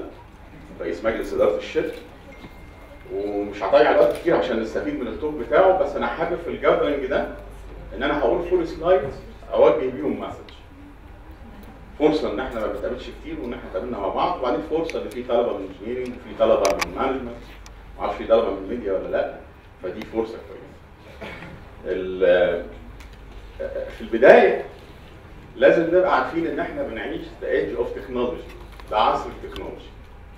رئيس مجلس اداره الشركه ومش هضيع الوقت كتير عشان نستفيد من التوك بتاعه بس انا حابب في الجاذرنج ده ان انا هقول فول سلايد اوجه بيهم مسج فرصه ان احنا ما بنتقابلش كتير وان احنا اتقابلنا مع بعض وبعدين فرصه ان في طلبه من انجينيرنج وفي طلبه من مانجمنت ما اعرفش في طلبه من ميديا ولا لا فدي فرصه كويسه ال- في البدايه لازم نبقى عارفين ان احنا بنعيش ذا ايدج اوف تكنولوجي ده عصر التكنولوجي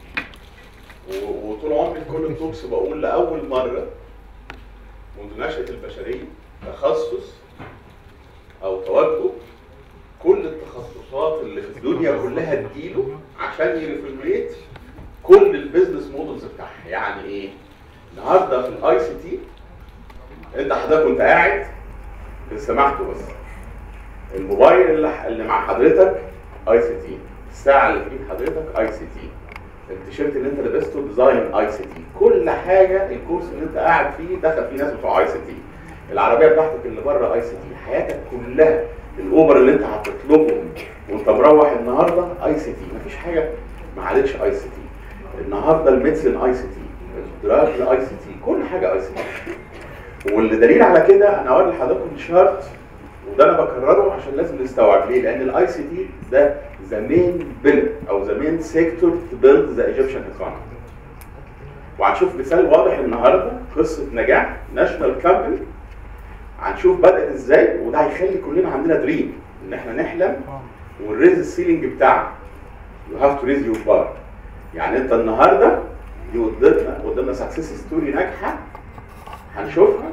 و- وطول عمري في كل التوكس بقول لاول مره منذ نشاه البشريه تخصص او توجه كل التخصصات اللي في الدنيا كلها تجيله عشان يريفليت كل البيزنس مودلز بتاعها يعني ايه؟ النهارده في الاي سي تي انت حضرتك كنت قاعد سمحته بس الموبايل اللي, اللي مع حضرتك اي سي تي الساعه اللي في ايد حضرتك اي سي تي التيشيرت اللي انت لبسته ديزاين اي سي تي كل حاجه الكورس اللي انت قاعد فيه دخل فيه ناس بتوع اي سي تي العربيه بتاعتك اللي بره اي سي تي حياتك كلها الاوبر اللي انت هتطلبه وانت مروح النهارده اي سي تي مفيش حاجه ما عادتش اي سي تي النهارده الميدسن اي سي تي الدراج اي سي تي كل حاجه اي سي تي واللي دليل على كده انا هوري لحضراتكم شارت وده انا بكرره عشان لازم نستوعب ليه؟ لان الاي سي تي ده ذا مين بيلر او ذا مين سيكتور تو بيلد ذا ايجيبشن ايكونومي. وهنشوف مثال واضح النهارده قصه نجاح ناشونال كامباني هنشوف بدات ازاي وده هيخلي كلنا عندنا دريم ان احنا نحلم ونريز السيلينج بتاعنا. يو هاف تو ريز يور بار. يعني انت النهارده دي قدامنا قدامنا سكسس ستوري ناجحه هنشوفها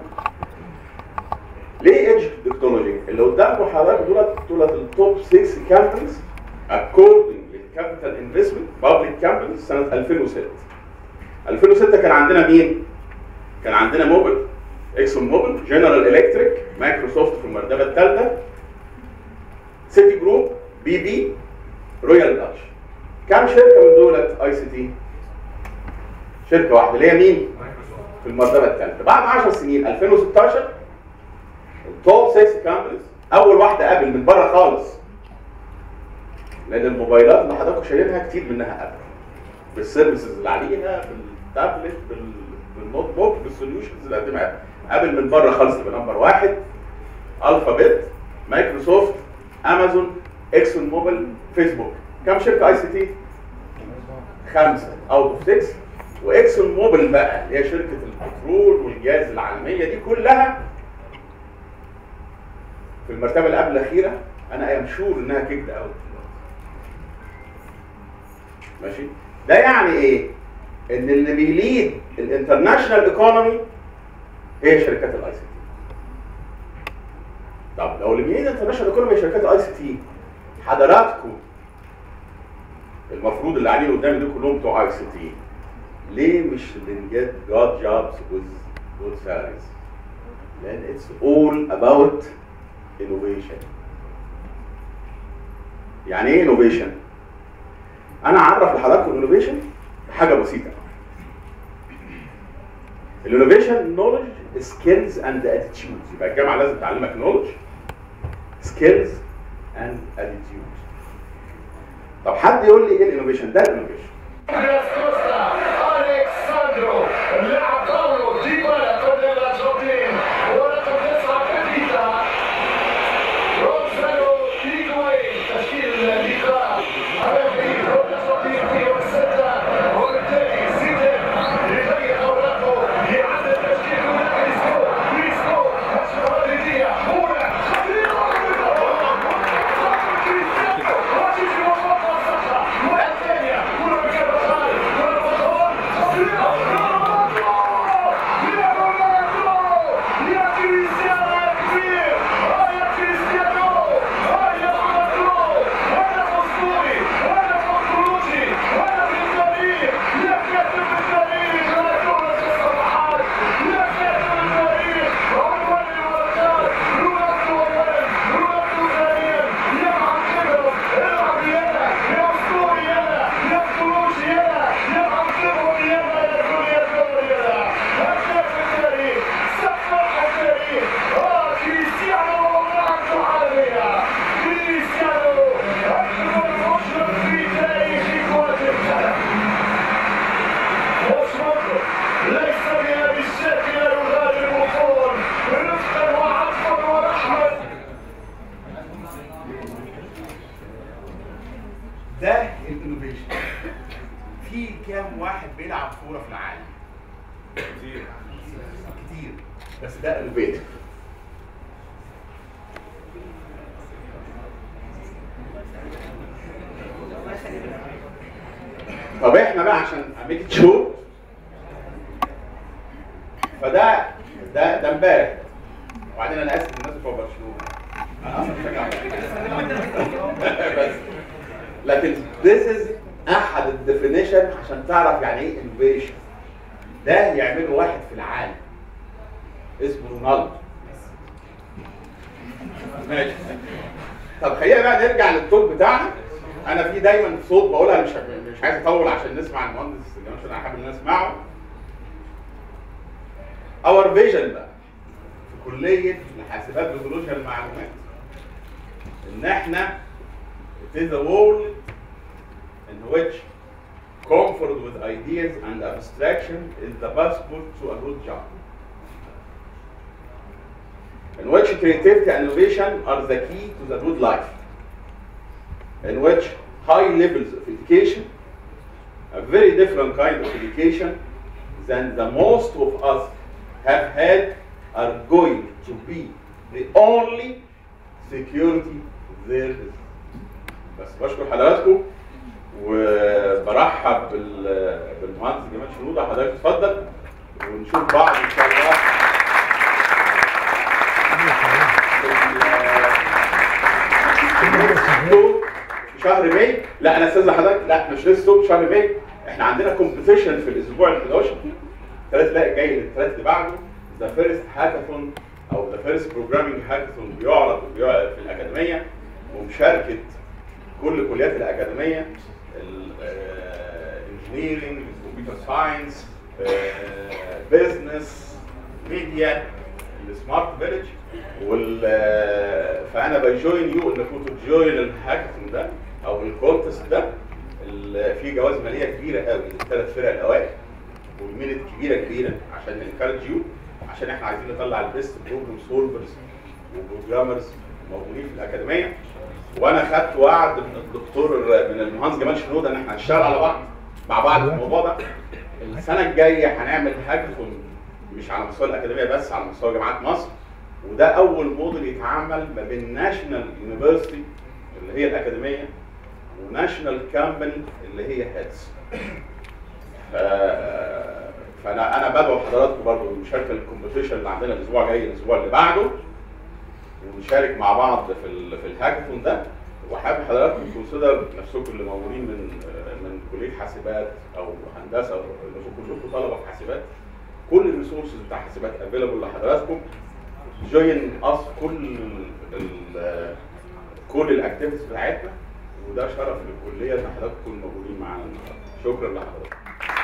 ليه ايدج تكنولوجي اللي قدامكم حضرتك دولت دولت التوب 6 كامبانيز اكوردنج للكابيتال انفستمنت بابليك كامبانيز سنه 2006 2006 كان عندنا مين؟ كان عندنا موبل اكسون موبل جنرال الكتريك مايكروسوفت في المرتبه الثالثه سيتي جروب بي بي رويال داتش كام شركه من دولت اي سي تي؟ شركه واحده اللي هي مين؟ في المرتبه الثالثه بعد 10 سنين 2016 التوب 6 كامبانيز اول واحده ابل من بره خالص لان الموبايلات اللي حضراتكم شايلينها كتير منها ابل بالسيرفيسز اللي عليها بالتابلت بال- بالنوت بوك بالسوليوشنز اللي قدمها ابل ابل من بره خالص يبقى نمبر واحد الفابت مايكروسوفت امازون اكسون موبيل فيسبوك كم شركه اي سي تي؟ خمسه اوت اوف 6 واكسون موبيل بقى اللي هي شركه البترول والجاز العالميه دي كلها في المرتبه اللي قبل الاخيره انا ام شور انها كيكد اوت ماشي ده يعني ايه ان اللي بيليد الانترناشونال ايكونومي هي شركات الاي سي تي طب لو اللي بيليد الانترناشونال ايكونومي هي شركات الاي سي تي حضراتكم المفروض اللي قاعدين قدامي دول كلهم بتوع اي سي تي ليه مش بنجيت جاد جوبز وذ جود سالاريز لان اتس اول اباوت innovation يعني ايه innovation؟ انا اعرف لحضراتكم innovation بحاجه بسيطه الانوفيشن نولج سكيلز اند اتيتيودز يبقى الجامعه لازم تعلمك نولج سكيلز اند اتيتيودز طب حد يقول لي ايه الانوفيشن ده الانوفيشن Alexandro Leandro Di Bala della Jordin ورا تسعة جديدة روزانو هيغوين تشكيل اللقاء أمامي روبن صديق في وسطة وبالتالي زيدان يغير أوراقه يعدل تشكيله من كريسكو كريسكو هجمة مدريدية أولى خطيرة كريستيانو وتجري وفوق الصخرة والثانية كرة في كام واحد بيلعب كوره في العالم؟ كتير كتير بس ده انوفيتيف طب احنا بقى عشان اميك شور فده ده ده امبارح وبعدين انا اسف الناس بتوع برشلونه انا اصلا بشجع بس لكن this is احد الديفينيشن عشان تعرف يعني ايه انوفيشن ده يعمله واحد في العالم اسمه رونالدو ماشي طب خلينا بقى نرجع للتوب بتاعنا انا في دايما صوت بقولها مش مش عايز اطول عشان نسمع المهندس جمال عشان انا حابب ان أنا اسمعه اور فيجن بقى في كليه الحاسبات وتكنولوجيا المعلومات ان احنا it is a world in which comfort with ideas and abstraction is the passport to a good job. In which creativity and innovation are the key to the good life. In which high levels of education, a very different kind of education than the most of us have had, are going to be the only security there is. بس بشكر حضراتكم وبرحب بال- بالمهندس جمال شنودة حضرتك اتفضل ونشوف بعض ان شاء الله في شهر ماي لا انا استاذن حضرتك لا مش لسه في شهر ماي احنا عندنا كومبيتيشن في الاسبوع ال 11 الثلاث لا جاي للثلاث اللي بعده ذا فيرست هاكاثون او ذا فيرست بروجرامينج هاكاثون بيعرض وبيعرض في الاكاديميه ومشاركه كل كليات الاكاديميه الانجينيرنج الكمبيوتر ساينس بزنس ميديا السمارت فيلج وال آه، فانا بجوين يو انكم تجوين الهاكاثون ده او الكونتست ده ال- في جوائز ماليه كبيره قوي للثلاث فرق الاوائل ومينت كبيره كبيره عشان ننكرج يو عشان احنا عايزين نطلع البيست بروبلم سولفرز وبروجرامرز موجودين في الاكاديميه وانا خدت وعد من الدكتور من المهندس جمال شنوده ان احنا هنشتغل على بعض مع بعض في الموضوع ده السنه الجايه هنعمل هاكاثون مش على مستوى الاكاديميه بس على مستوى جامعات مصر وده اول موديل يتعمل ما بين ناشونال يونيفرسيتي اللي هي الاكاديميه وناشونال كامباني اللي هي هيدز فانا انا بدعو حضراتكم برضه للمشاركه الكومبيتيشن اللي عندنا الاسبوع الجاي الاسبوع اللي بعده ونشارك مع بعض في ال في الهاكاثون ده وحابب حضراتكم تكونسيدر نفسكم اللي موجودين من من كليه حاسبات او هندسه انكم كلكم طلبه في حاسبات كل الريسورسز بتاع حاسبات افيلبل لحضراتكم جوين اس كل ال كل الاكتيفيتيز بتاعتنا وده شرف للكليه ان حضراتكم تكونوا موجودين معانا النهارده شكرا لحضراتكم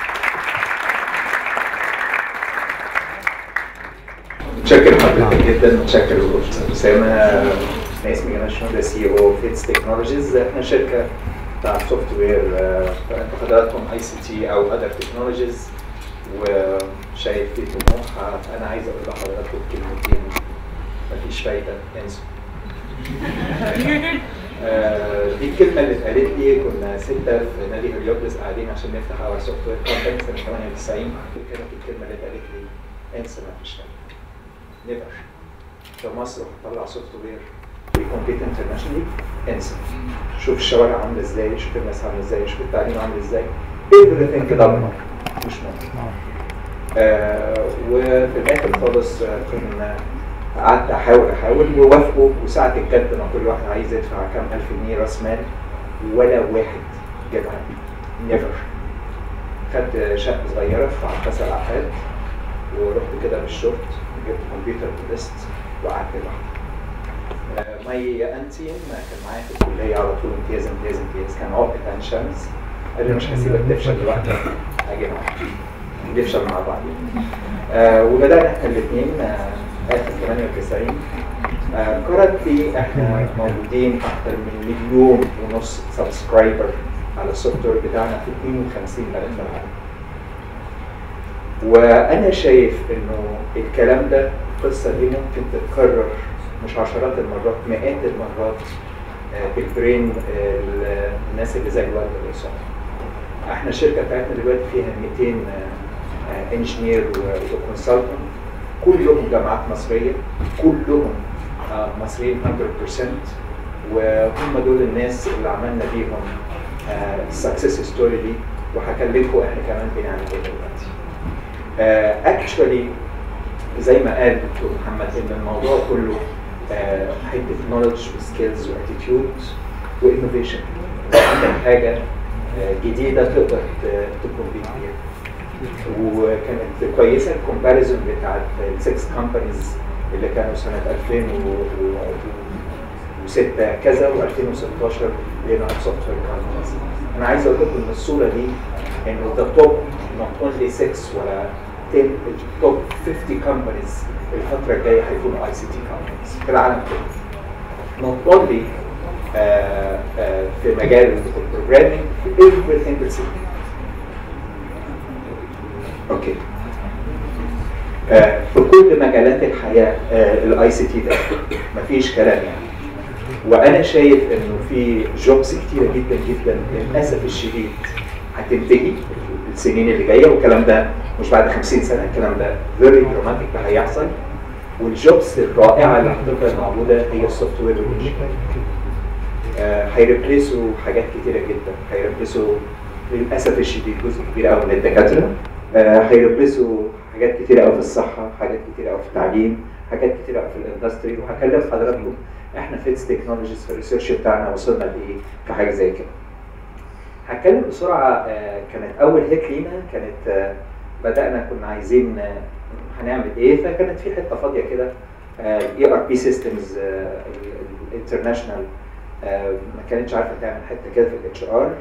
متشكر حضرتك جدا متشكر استاذ اسامه انا اسمي جمال شنودة سي او فيتس تكنولوجيز احنا شركه بتاع سوفت وير فانتوا حضراتكم اي سي تي او اذر تكنولوجيز وشايف في طموح فانا عايز اقول لحضراتكم كلمتين مفيش فايده انسوا آه، دي الكلمه اللي اتقالت لي كنا سته في نادي هليوبلس قاعدين عشان نفتح اور سوفت وير كومباني سنه 98 كانت الكلمه اللي اتقالت لي انسى مفيش فايده نيفر في مصر هتطلع سوفت وير بيكمبيت انترناشونالي انسى شوف الشوارع عامله ازاي شوف الناس عامله ازاي شوف التعليم عامل ازاي everything ضلمه مش ممكن آه وفي الاخر خالص آه، كنا قعدت احاول احاول ووافقوا وساعه الجد ما كل واحد عايز يدفع كام الف جنيه راس مال ولا واحد جابها نيفر خدت شقه صغيره في عباس العقاد ورحت كده بالشورت جبت كمبيوتر وديسك وقعدت لوحدي. ماي انتي ما كان معايا في الكليه على طول امتياز امتياز امتياز كان عقد عين شمس قال لي مش هسيبك تفشل لوحدك هاجي معاك نفشل مع بعض آه وبدانا احنا الاثنين آه اخر 98 آه كورنتلي احنا موجودين اكثر من مليون ونص سبسكرايبر على السوفت وير بتاعنا في 52 بلد في العالم وانا شايف انه الكلام ده القصه دي ممكن تتكرر مش عشرات المرات مئات المرات آه، بالبرين آه، ال- الناس اللي زي الوالد والصالح احنا الشركه بتاعتنا دلوقتي فيها 200 انجينير وكونسلتنت كلهم جامعات مصريه كلهم آه، مصريين 100% وهم دول الناس اللي عملنا بيهم السكسس ستوري دي وهكلمكم احنا كمان بنعمل ايه دلوقتي. اكشولي زي ما قال دكتور محمد ان الموضوع كله آه، حته نولج وسكيلز واتيتيود وانوفيشن عندك حاجه آه، جديده تقدر ت- تكون بيها وكانت كويسه الكومباريزون بتاعت السكس كومبانيز اللي كانوا سنه 2006 كذا و2016 لقينا سوفت وير كومبانيز انا عايز اقول لكم ان الصوره دي انه ذا توب نوت اونلي 6 ولا 10 التوب 50 كومبانيز الفتره الجايه هيكونوا اي سي تي كومبانيز في العالم كله نوت اونلي في مجال البروجرامينج في everything بتصير اوكي آه، في كل مجالات الحياه الاي سي تي ده مفيش كلام يعني وانا شايف انه في جوبز كتيره جدا جدا للاسف الشديد هتنتهي السنين اللي جايه والكلام ده مش بعد 50 سنه الكلام ده فيري دراماتيك هيحصل والجوبز الرائعه اللي هتفضل موجوده هي السوفت وير والانجينيرنج آه، هيريبليسوا حاجات كتيره جدا هيريبليسوا للاسف الشديد جزء كبير قوي من الدكاتره آه، هيريبليسوا حاجات كتيره قوي في الصحه حاجات كتيره قوي في التعليم حاجات كتيره قوي في الاندستري وهكلم حضراتكم احنا فيتس تكنولوجيز في الريسيرش بتاعنا وصلنا لايه في حاجه زي كده هتكلم بسرعه آه، كانت اول هيت لينا كانت آه، بدانا كنا عايزين آه، هنعمل ايه فكانت في حته فاضيه كده الاي ار بي سيستمز الانترناشونال ما كانتش عارفه تعمل حته كده في الاتش ار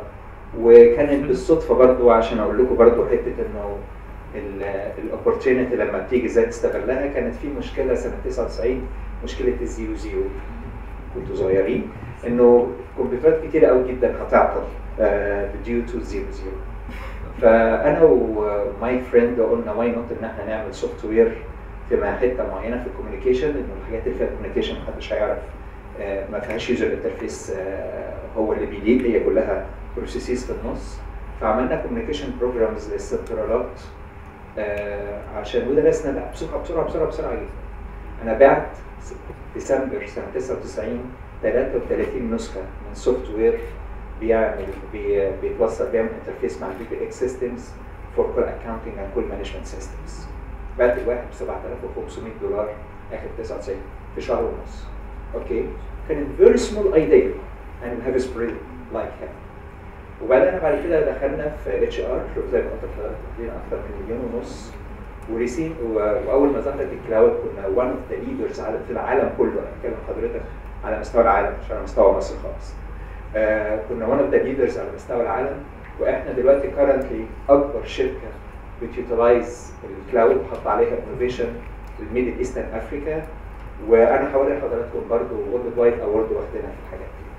وكانت بالصدفه برضو عشان اقول لكم برضو حته انه الاوبورتيونيتي لما بتيجي ازاي تستغلها كانت في مشكله سنه 99 مشكله الزيرو زيرو كنتوا صغيرين انه كمبيوترات كتيره قوي جدا هتعطل ديو تو زيرو زيرو فانا وماي فريند قلنا واي نوت ان احنا نعمل سوفت وير في حته معينه في الكوميونيكيشن انه الحاجات اللي فيها كوميونيكيشن محدش هيعرف آه، ما فيهاش يوزر انترفيس هو اللي بيليد هي كلها بروسيسز في النص فعملنا كوميونيكيشن بروجرامز للسنترالات آه، عشان ودرسنا لا بسرعه بسرعه بسرعه بسرعه جدا انا بعت ديسمبر سنه 99 33 نسخه من سوفت وير بيعمل بي بيتوصل بيعمل انترفيس مع البي بي اكس سيستمز فور كل اكونتنج اند كل مانجمنت سيستمز بعت الواحد ب 7500 دولار اخر 99 في شهر ونص اوكي كانت فيري سمول ايديا and we have a spread like him وبعدين بعد كده دخلنا في اتش ار زي ما قلت لحضرتك لينا اكثر من مليون ونص وريسين واول ما ظهرت الكلاود كنا one of the leaders على في العالم كله انا بتكلم حضرتك على مستوى العالم مش على مستوى مصر خالص آه كنا one of the leaders على مستوى العالم واحنا دلوقتي currently اكبر شركه بتيوتلايز الكلاود حط عليها انوفيشن في الميدل ايسترن افريكا وانا هوري لحضراتكم برضو وورلد وايد اوورد واخدينها في الحاجات دي.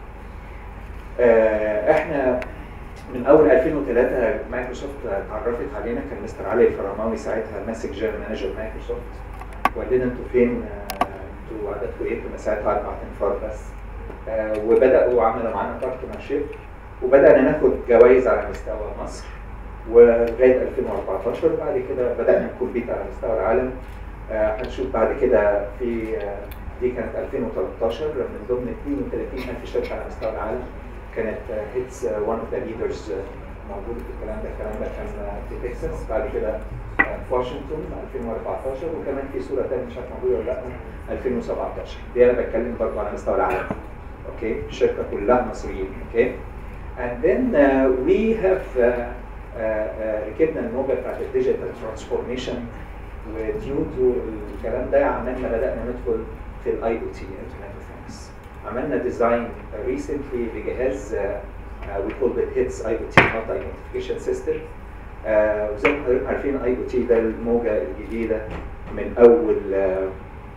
آه احنا من اول 2003 مايكروسوفت اتعرفت علينا كان مستر علي الفرماوي ساعتها ماسك جنرال مانجر مايكروسوفت وقال لنا انتوا فين آه، انتوا عددكم ايه؟ كنا ساعتها اربع تنفار بس آه، وبداوا عملوا معانا بارتنرشيب وبدانا ناخد جوائز على مستوى مصر ولغايه 2014 وبعد كده بدانا نكمبيت على مستوى العالم آه، هنشوف بعد كده في آه، دي كانت 2013 من ضمن 32000 شركه على مستوى العالم كانت هيتس وان اوف ذا ليدرز موجود في الكلام ده الكلام ده كان آه، في تكساس بعد كده آه، في واشنطن 2014 وكمان في صوره ثانيه مش عارف موجوده ولا لا 2017 دي انا بتكلم برضه على مستوى العالم اوكي الشركه كلها مصريين اوكي and then uh, we have uh, uh, uh, ركبنا الموجه بتاعت الديجيتال ترانسفورميشن وديو تو الكلام ده عملنا بدانا ندخل في الاي او تي انترنت اوف ثينجز عملنا ديزاين ريسنتلي لجهاز وي كول ات هيتس اي او تي مالتي ايدنتيفيكيشن سيستم وزي ما حضرتك عارفين اي او تي ده الموجه الجديده من اول آه،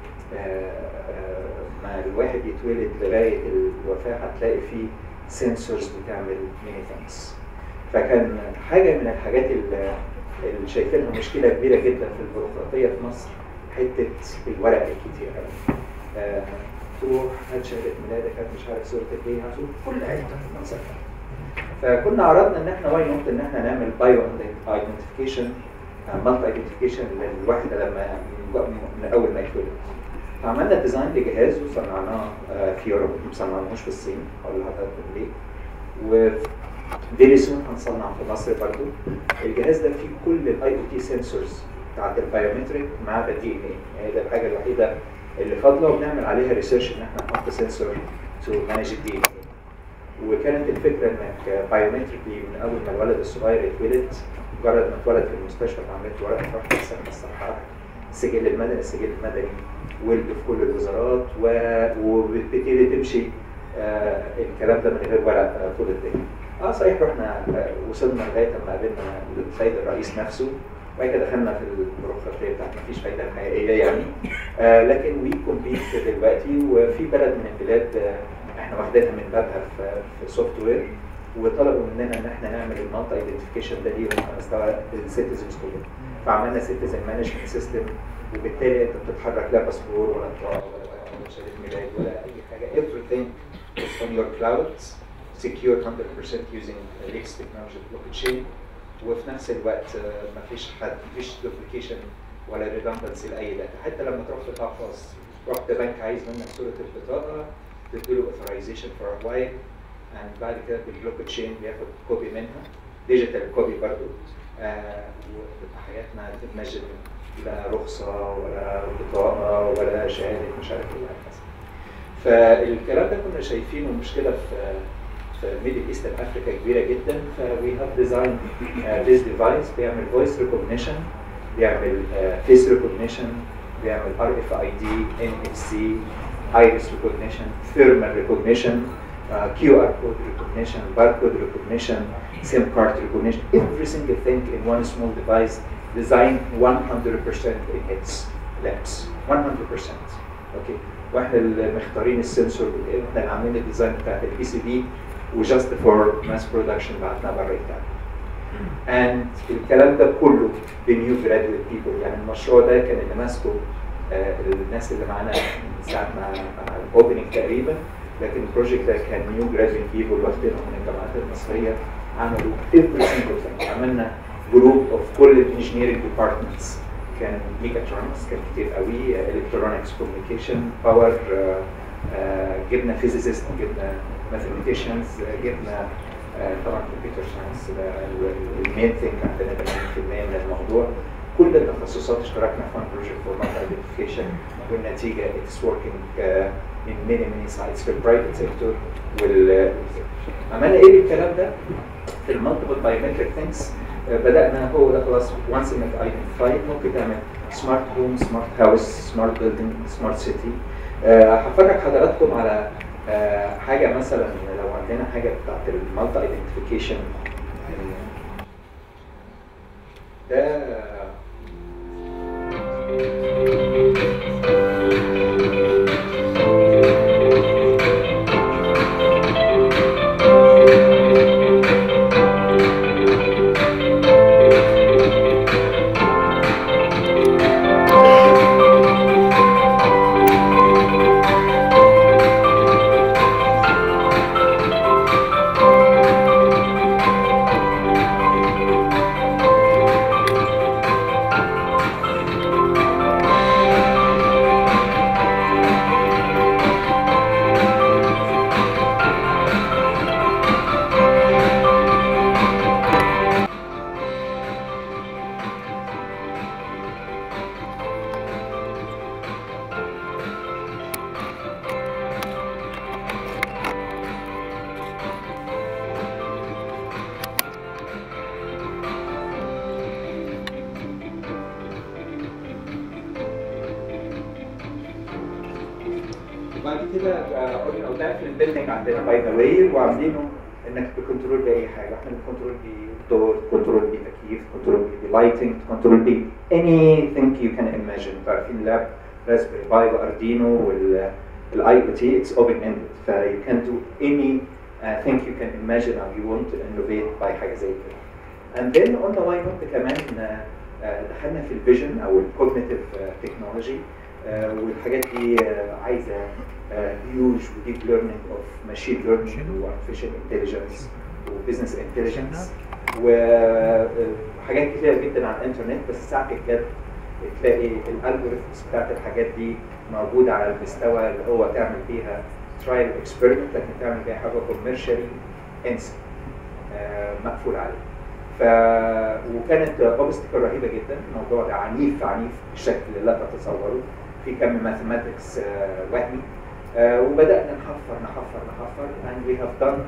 آه، ما الواحد يتولد لغايه الوفاه هتلاقي فيه سنسورز بتعمل ميني ثينجز فكان حاجه من الحاجات اللي اللي شايفينها مشكله كبيره جدا في البيروقراطيه في مصر حته الورق الكتير قوي آه، تروح هات شهاده ميلادك هات مش عارف صورتك ايه هات كل حته في مصر فكنا عرضنا ان احنا واي نوت ان احنا نعمل بايو ايدنتيفيكيشن مالتي ايدنتيفيكيشن للواحده لما من اول ما يتولد فعملنا ديزاين لجهاز وصنعناه آه، في اوروبا ما صنعناهوش في الصين هقول لحضرتك ليه و فيري سون هنصنع في مصر برضو الجهاز ده فيه كل الاي او تي سنسورز بتاعت البايومتريك ما عدا الدي ان اي يعني ده الحاجه الوحيده اللي فاضله وبنعمل عليها ريسيرش ان احنا نحط سنسور تو مانج الدي ان اي وكانت الفكره انك بايومتريكلي من اول ما الولد الصغير يتولد مجرد ما اتولد في المستشفى عملت ورقه تروح تحسب الصحه السجل المدني السجل المدني ولد في كل الوزارات و... وبتبتدي تمشي آه الكلام ده من غير ورق آه طول الدنيا. اه صحيح رحنا آه وصلنا لغايه ما قابلنا السيد الرئيس نفسه وبعد كده دخلنا في البيروقراطيه بتاعت مفيش فايده حقيقيه يعني آه لكن وي كومبيت دلوقتي وفي بلد من البلاد آه احنا واخدينها من بابها في في سوفت وير وطلبوا مننا ان احنا نعمل المالتي ايدنتيفيكيشن ده ليهم على مستوى السيتيزنز كلهم فعملنا سيتيزن مانجمنت سيستم وبالتالي انت بتتحرك لا باسبور ولا بطاقه ولا ولا شهاده ميلاد ولا اي حاجه everything is on your cloud secure 100% using Lex technology blockchain وفي نفس الوقت ما فيش حد مفيش دوبليكيشن ولا ريدندنسي لاي داتا حتى لما تروح قطاع خاص رحت بنك عايز منك صوره البطاقه تديله authorization for a while and بعد كده بالبلوك تشين بياخد كوبي منها ديجيتال كوبي برضه آه وتبقى حياتنا تتمجد لا رخصة ولا بطاقة ولا شهادة مش عارف ايه وهكذا. فالكلام ده كنا شايفينه مشكلة في في ميدل ايست افريكا كبيرة جدا فوي هاف ديزاين ذيس ديفايس بيعمل فويس ريكوجنيشن بيعمل فيس ريكوجنيشن بيعمل ار اف اي دي ان اف سي iris recognition, thermal recognition, uh, QR code recognition, barcode recognition, SIM card recognition, every single thing in one small device designed 100% in its labs 100% اوكي واحنا اللي مختارين السنسور احنا اللي عاملين الديزاين بتاعت البي سي دي وجاست فور ماس برودكشن بعتنا بره ايطاليا and الكلام ده كله بنيو جرادويت بيبل يعني المشروع ده كان اللي ماسكه آه الناس اللي معانا من ساعه ما الاوبننج تقريبا لكن البروجكت ده كان نيو جرادويت بيبل واخدينهم من الجامعات المصريه عملوا every single thing عملنا جروب اوف كل الانجينيرنج ديبارتمنتس كان ميكاترونكس كان كتير قوي الكترونكس كوميونيكيشن باور جبنا فيزيست جبنا ماثيماتيشنز جبنا آه طبعا كمبيوتر ساينس المين ثينك عندنا 80% من الموضوع كل التخصصات اشتركنا في بروجكت فور ماركت ايدنتيفيكيشن والنتيجه اتس وركينج ان ميني ميني سايتس في البرايفت سيكتور وال عملنا ايه بالكلام ده؟ في المالتيبل بايومتريك ثينكس بدانا هو ده خلاص وانس انك ايدنتيفايد ممكن تعمل سمارت هوم سمارت هاوس سمارت بيلدينج سمارت سيتي هفرج حضراتكم على uh, حاجه مثلا لو عندنا حاجه بتاعت المالتي ايدنتيفيكيشن ده وبعد كده قلنا وده في البيلدنج عندنا باي ذا واي وعاملينه انك تكنترول باي حاجه احنا بنكنترول بالدور كنترول بتكييف كنترول بلايتنج كنترول ب anything you can imagine عارفين لاب راسبري باي واردينو والاي او تي اتس اوبن اندد ف you can do any uh, thing you can imagine or you want to innovate by حاجه زي كده and then قلنا واي نوت كمان uh, دخلنا في الفيجن او الكوجنيتيف تكنولوجي uh, والحاجات دي uh, عايزه هيوج وديب ليرنينج اوف ماشين ليرنينج وارتفيشال انتليجنس وبزنس انتليجنس وحاجات كتيره جدا على الانترنت بس ساعه الجد تلاقي الالجوريثمز بتاعت الحاجات دي موجوده على المستوى اللي هو تعمل فيها ترايل اكسبيرمنت لكن تعمل فيها حاجه كوميرشالي انسى آه، مقفول عليه ف وكانت اوبستكل رهيبه جدا الموضوع ده عنيف عنيف بشكل لا تتصوره في كم ماثيماتكس وهمي آه، وبدانا نحفر نحفر نحفر and we have done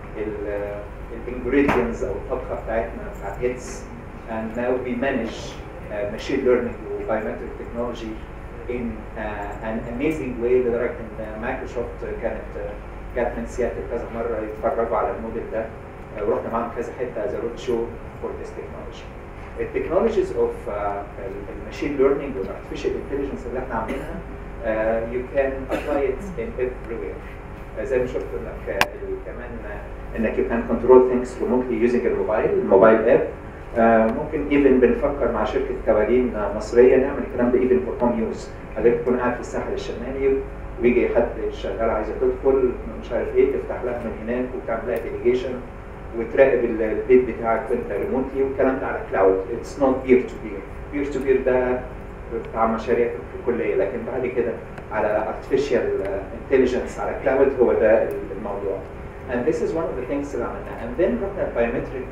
الانجريدينتس او الطبخه بتاعتنا بتاعت هيتس and now we manage uh, machine learning و biometric technology in uh, an amazing way لدرجه ان مايكروسوفت كانت uh, جت من سياتل كذا مره يتفرجوا على الموديل ده uh, ورحنا معاهم كذا حته as a road show for this technology. التكنولوجيز اوف الماشين ليرنينج والارتفيشال انتليجنس اللي احنا عاملينها uh, you can apply it in everywhere. Uh, زي ما شفت انك uh, كمان uh, انك you can control things remotely using الموبايل الموبايل اب uh, ممكن ايفن بنفكر مع شركه كوالين uh, مصريه نعمل الكلام ده ايفن فور هوم يوز حضرتك تكون قاعد في الساحل الشمالي ويجي حد شغال عايزه تدخل مش عارف ايه تفتح لها من هناك وتعمل لها ديليجيشن وتراقب ال- البيت بتاعك وانت ريموتلي والكلام ده على كلاود اتس نوت بير تو بير بير تو بير ده بتاع مشاريع في الكليه لكن بعد كده على artificial uh, intelligence على كلاود هو ده الموضوع and this is one of the things اللي عملناها and then رحنا البايومتريك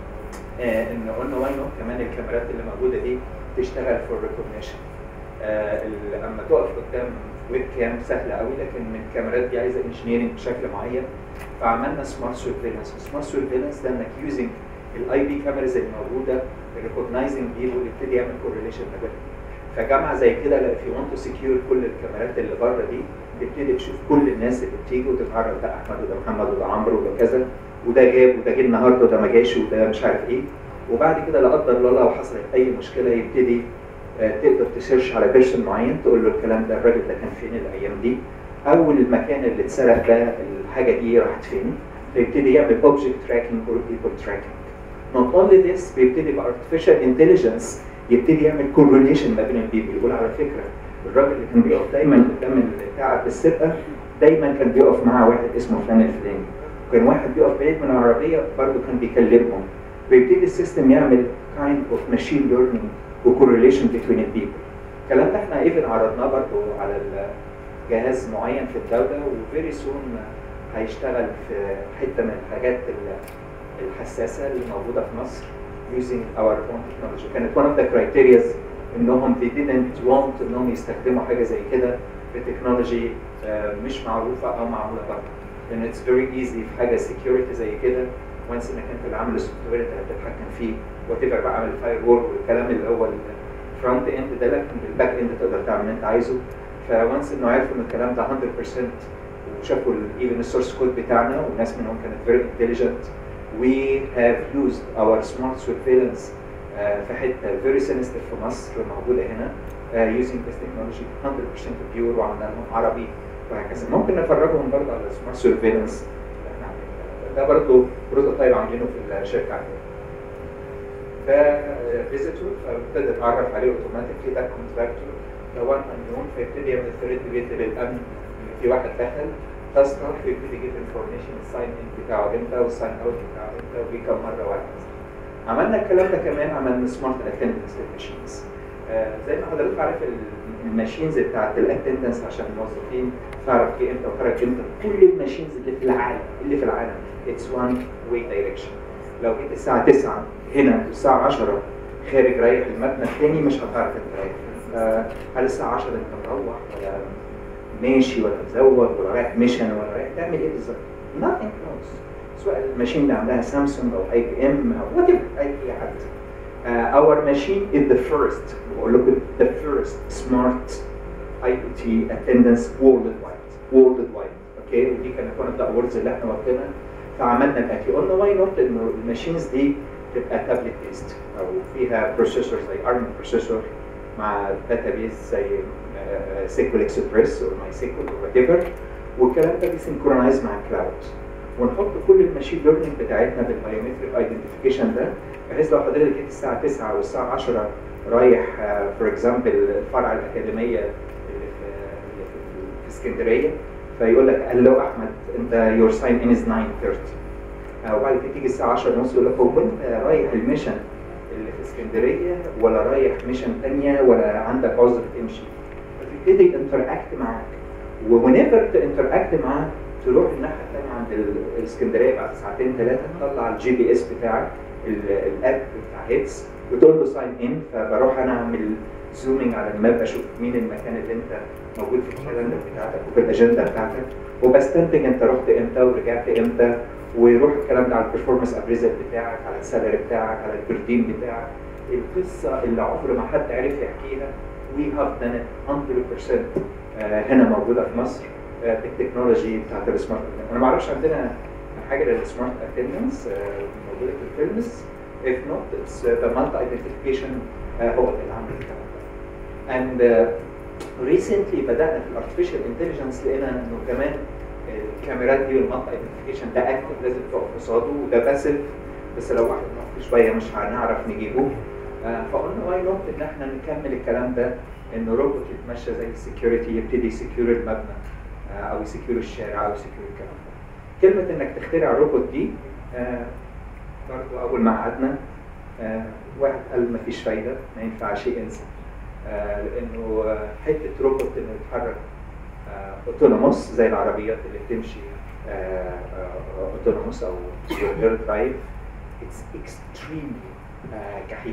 آه ان قلنا واي نوت كمان الكاميرات اللي موجوده دي تشتغل فور ريكوجنيشن آه ال- اما تقف قدام ويب كام سهله قوي لكن من الكاميرات دي عايزه انجينيرنج بشكل معين فعملنا سمارت سيرفيلانس سمارت سيرفيلانس ده انك يوزنج الاي بي كاميرز الموجوده ريكوجنايزنج دي ويبتدي يعمل كورليشن ما بينهم فجامعه زي كده لا في وانت سكيور كل الكاميرات اللي بره دي تبتدي تشوف كل الناس اللي بتيجي وتتعرف ده احمد وده محمد وده عمرو وده كذا وده جاب وده جه النهارده وده ما جاش وده مش عارف ايه وبعد كده لا قدر الله لو حصلت اي مشكله يبتدي آه، تقدر تسيرش على بيرسون معين تقول له الكلام ده الراجل ده كان فين الايام دي او المكان اللي اتسرق ده الحاجه دي راحت فين فيبتدي يعمل اوبجكت تراكنج اور بيبل تراكنج not only this بيبتدي بارتفيشال انتليجنس يبتدي يعمل كورليشن ما بين البيبل يقول على فكره الراجل اللي كان بيقف دايما قدام بتاع السرقه دايما كان بيقف معاه واحد اسمه فلان الفلاني وكان واحد بيقف بعيد من العربيه برضه كان بيكلمهم فيبتدي السيستم يعمل kind of machine learning وكورليشن between البيبل الكلام ده احنا ايفن عرضناه برضه على جهاز معين في الدوله وفيري سون هيشتغل في حته من الحاجات ال- الحساسه اللي موجوده في مصر using our own technology كانت one of the criteria انهم they didn't want انهم يستخدموا حاجه زي كده بتكنولوجي آه، مش معروفه او معموله بره لان it's very easy في حاجه security زي كده وانس انك انت اللي عامل السوفت وير انت اللي بتتحكم فيه وات ايفر بقى عامل فاير وول والكلام اللي هو الفرونت اند ده لكن الباك اند تقدر تعمل اللي انت عايزه فوانس انه عرفوا ان الكلام ده 100% وشافوا ايفن السورس كود بتاعنا وناس منهم كانت very intelligent we have used our smart surveillance uh, في حته very sensitive في مصر موجوده هنا uh, using this technology 100% pure وعملنا لهم عربي وهكذا ممكن نفرجهم برضه على smart surveillance اللي احنا عاملينه ده برضه بروتوتايب عاملينه في الشركه عندنا ده فيزيتور فابتدى اتعرف عليه اوتوماتيكلي ده كونتراكتور ده وان انون فيبتدي يعمل ثريد بيت للامن ان في واحد دخل تاسكر فيبتدي يجيب انفورميشن الساين ان بتاعه امتى والساين اوت بتاعه امتى وبيه كم مره واحد عملنا الكلام ده كمان عملنا سمارت اتندنس للماشينز زي ما حضرتك عارف ال- الماشينز بتاعت الاتندنس عشان الموظفين تعرف ايه امتى وخرج امتى كل الماشينز اللي في العالم اللي في العالم اتس وان واي دايركشن لو جيت الساعه 9 هنا والساعه 10 خارج رايح المبنى الثاني مش هتعرف انت رايح فين. آه، هل الساعه 10 انت مروح ولا ماشي ولا مزوج ولا رايح ميشن ولا رايح تعمل ايه بالظبط؟ nothing knows سواء الماشين اللي عندها سامسونج او اي بي ام او وات اي حد uh, our machine is the first بقول لكم the first smart IoT attendance worldwide worldwide اوكي ودي كانت one of the awards اللي احنا واخدينها فعملنا الاتي قلنا واي نوت انه الماشينز دي تبقى تابلت بيست او فيها بروسيسور زي ارم بروسيسور مع داتابيز زي سيكول اكسبريس او ماي سيكول او وات ايفر والكلام ده بيسنكرونايز مع الكلاود ونحط كل الماشين ليرنينج بتاعتنا بالبايومتريك ايدنتيفيكيشن ده بحيث لو حضرتك جيت الساعه 9 والساعه 10 رايح فور اكزامبل الفرع الاكاديميه اللي في اللي في- في اسكندريه فيقول لك الو احمد انت يور ساين ان از 9:30 آه، وبعد كده تيجي الساعه 10 ونص يقول لك هو انت رايح الميشن اللي في اسكندريه ولا رايح ميشن ثانيه ولا عندك عذر تمشي فتبتدي انتراكت معاك وونيفر تنتراكت معاه تروح الناحيه الثانيه عند ال- الاسكندريه بعد ساعتين ثلاثه تطلع الجي بي اس بتاعك ال- الاب بتاع هيتس وتقول له ساين ان فبروح انا اعمل زومينج على الماب اشوف مين المكان اللي انت موجود في الكالندر بتاعتك وفي الاجنده بتاعتك وبستنتج انت رحت امتى ورجعت امتى ويروح الكلام ده على البرفورمانس ابريزل بتاعك على السالري بتاعك على البردين بتاعك القصه اللي عمر ما حد عرف يحكيها وي هاف دان 100% آه، هنا موجوده في مصر آه، بالتكنولوجي بتاعت السمارت انا ما اعرفش عندنا حاجه للسمارت اتندنس موجوده في الفيلمز if not it's uh, the multi identification uh, هو اللي عامل الكلام ده and uh, recently بدأنا في الارتفيشال انتليجنس لقينا انه كمان الكاميرات دي والمالتي ايدنتيفيكيشن ده اكتف لازم تقف قصاده وده باسف بس لو واحد نقف شويه مش هنعرف نجيبه آه، فقلنا واي نوت ان احنا نكمل الكلام ده انه روبوت يتمشى زي السكيورتي يبتدي يسكيور المبنى آه، او يسكيور الشارع او يسكيور الكلام ده. كلمه انك تخترع روبوت دي آه، برضه اول ما قعدنا آه، واحد قال مفيش فايده ما ينفعش ينسى آه، لانه آه، حته روبوت انه يتحرك اوتونوموس زي العربيات اللي بتمشي اوتونوموس او غير درايف اتس اكستريملي جحيم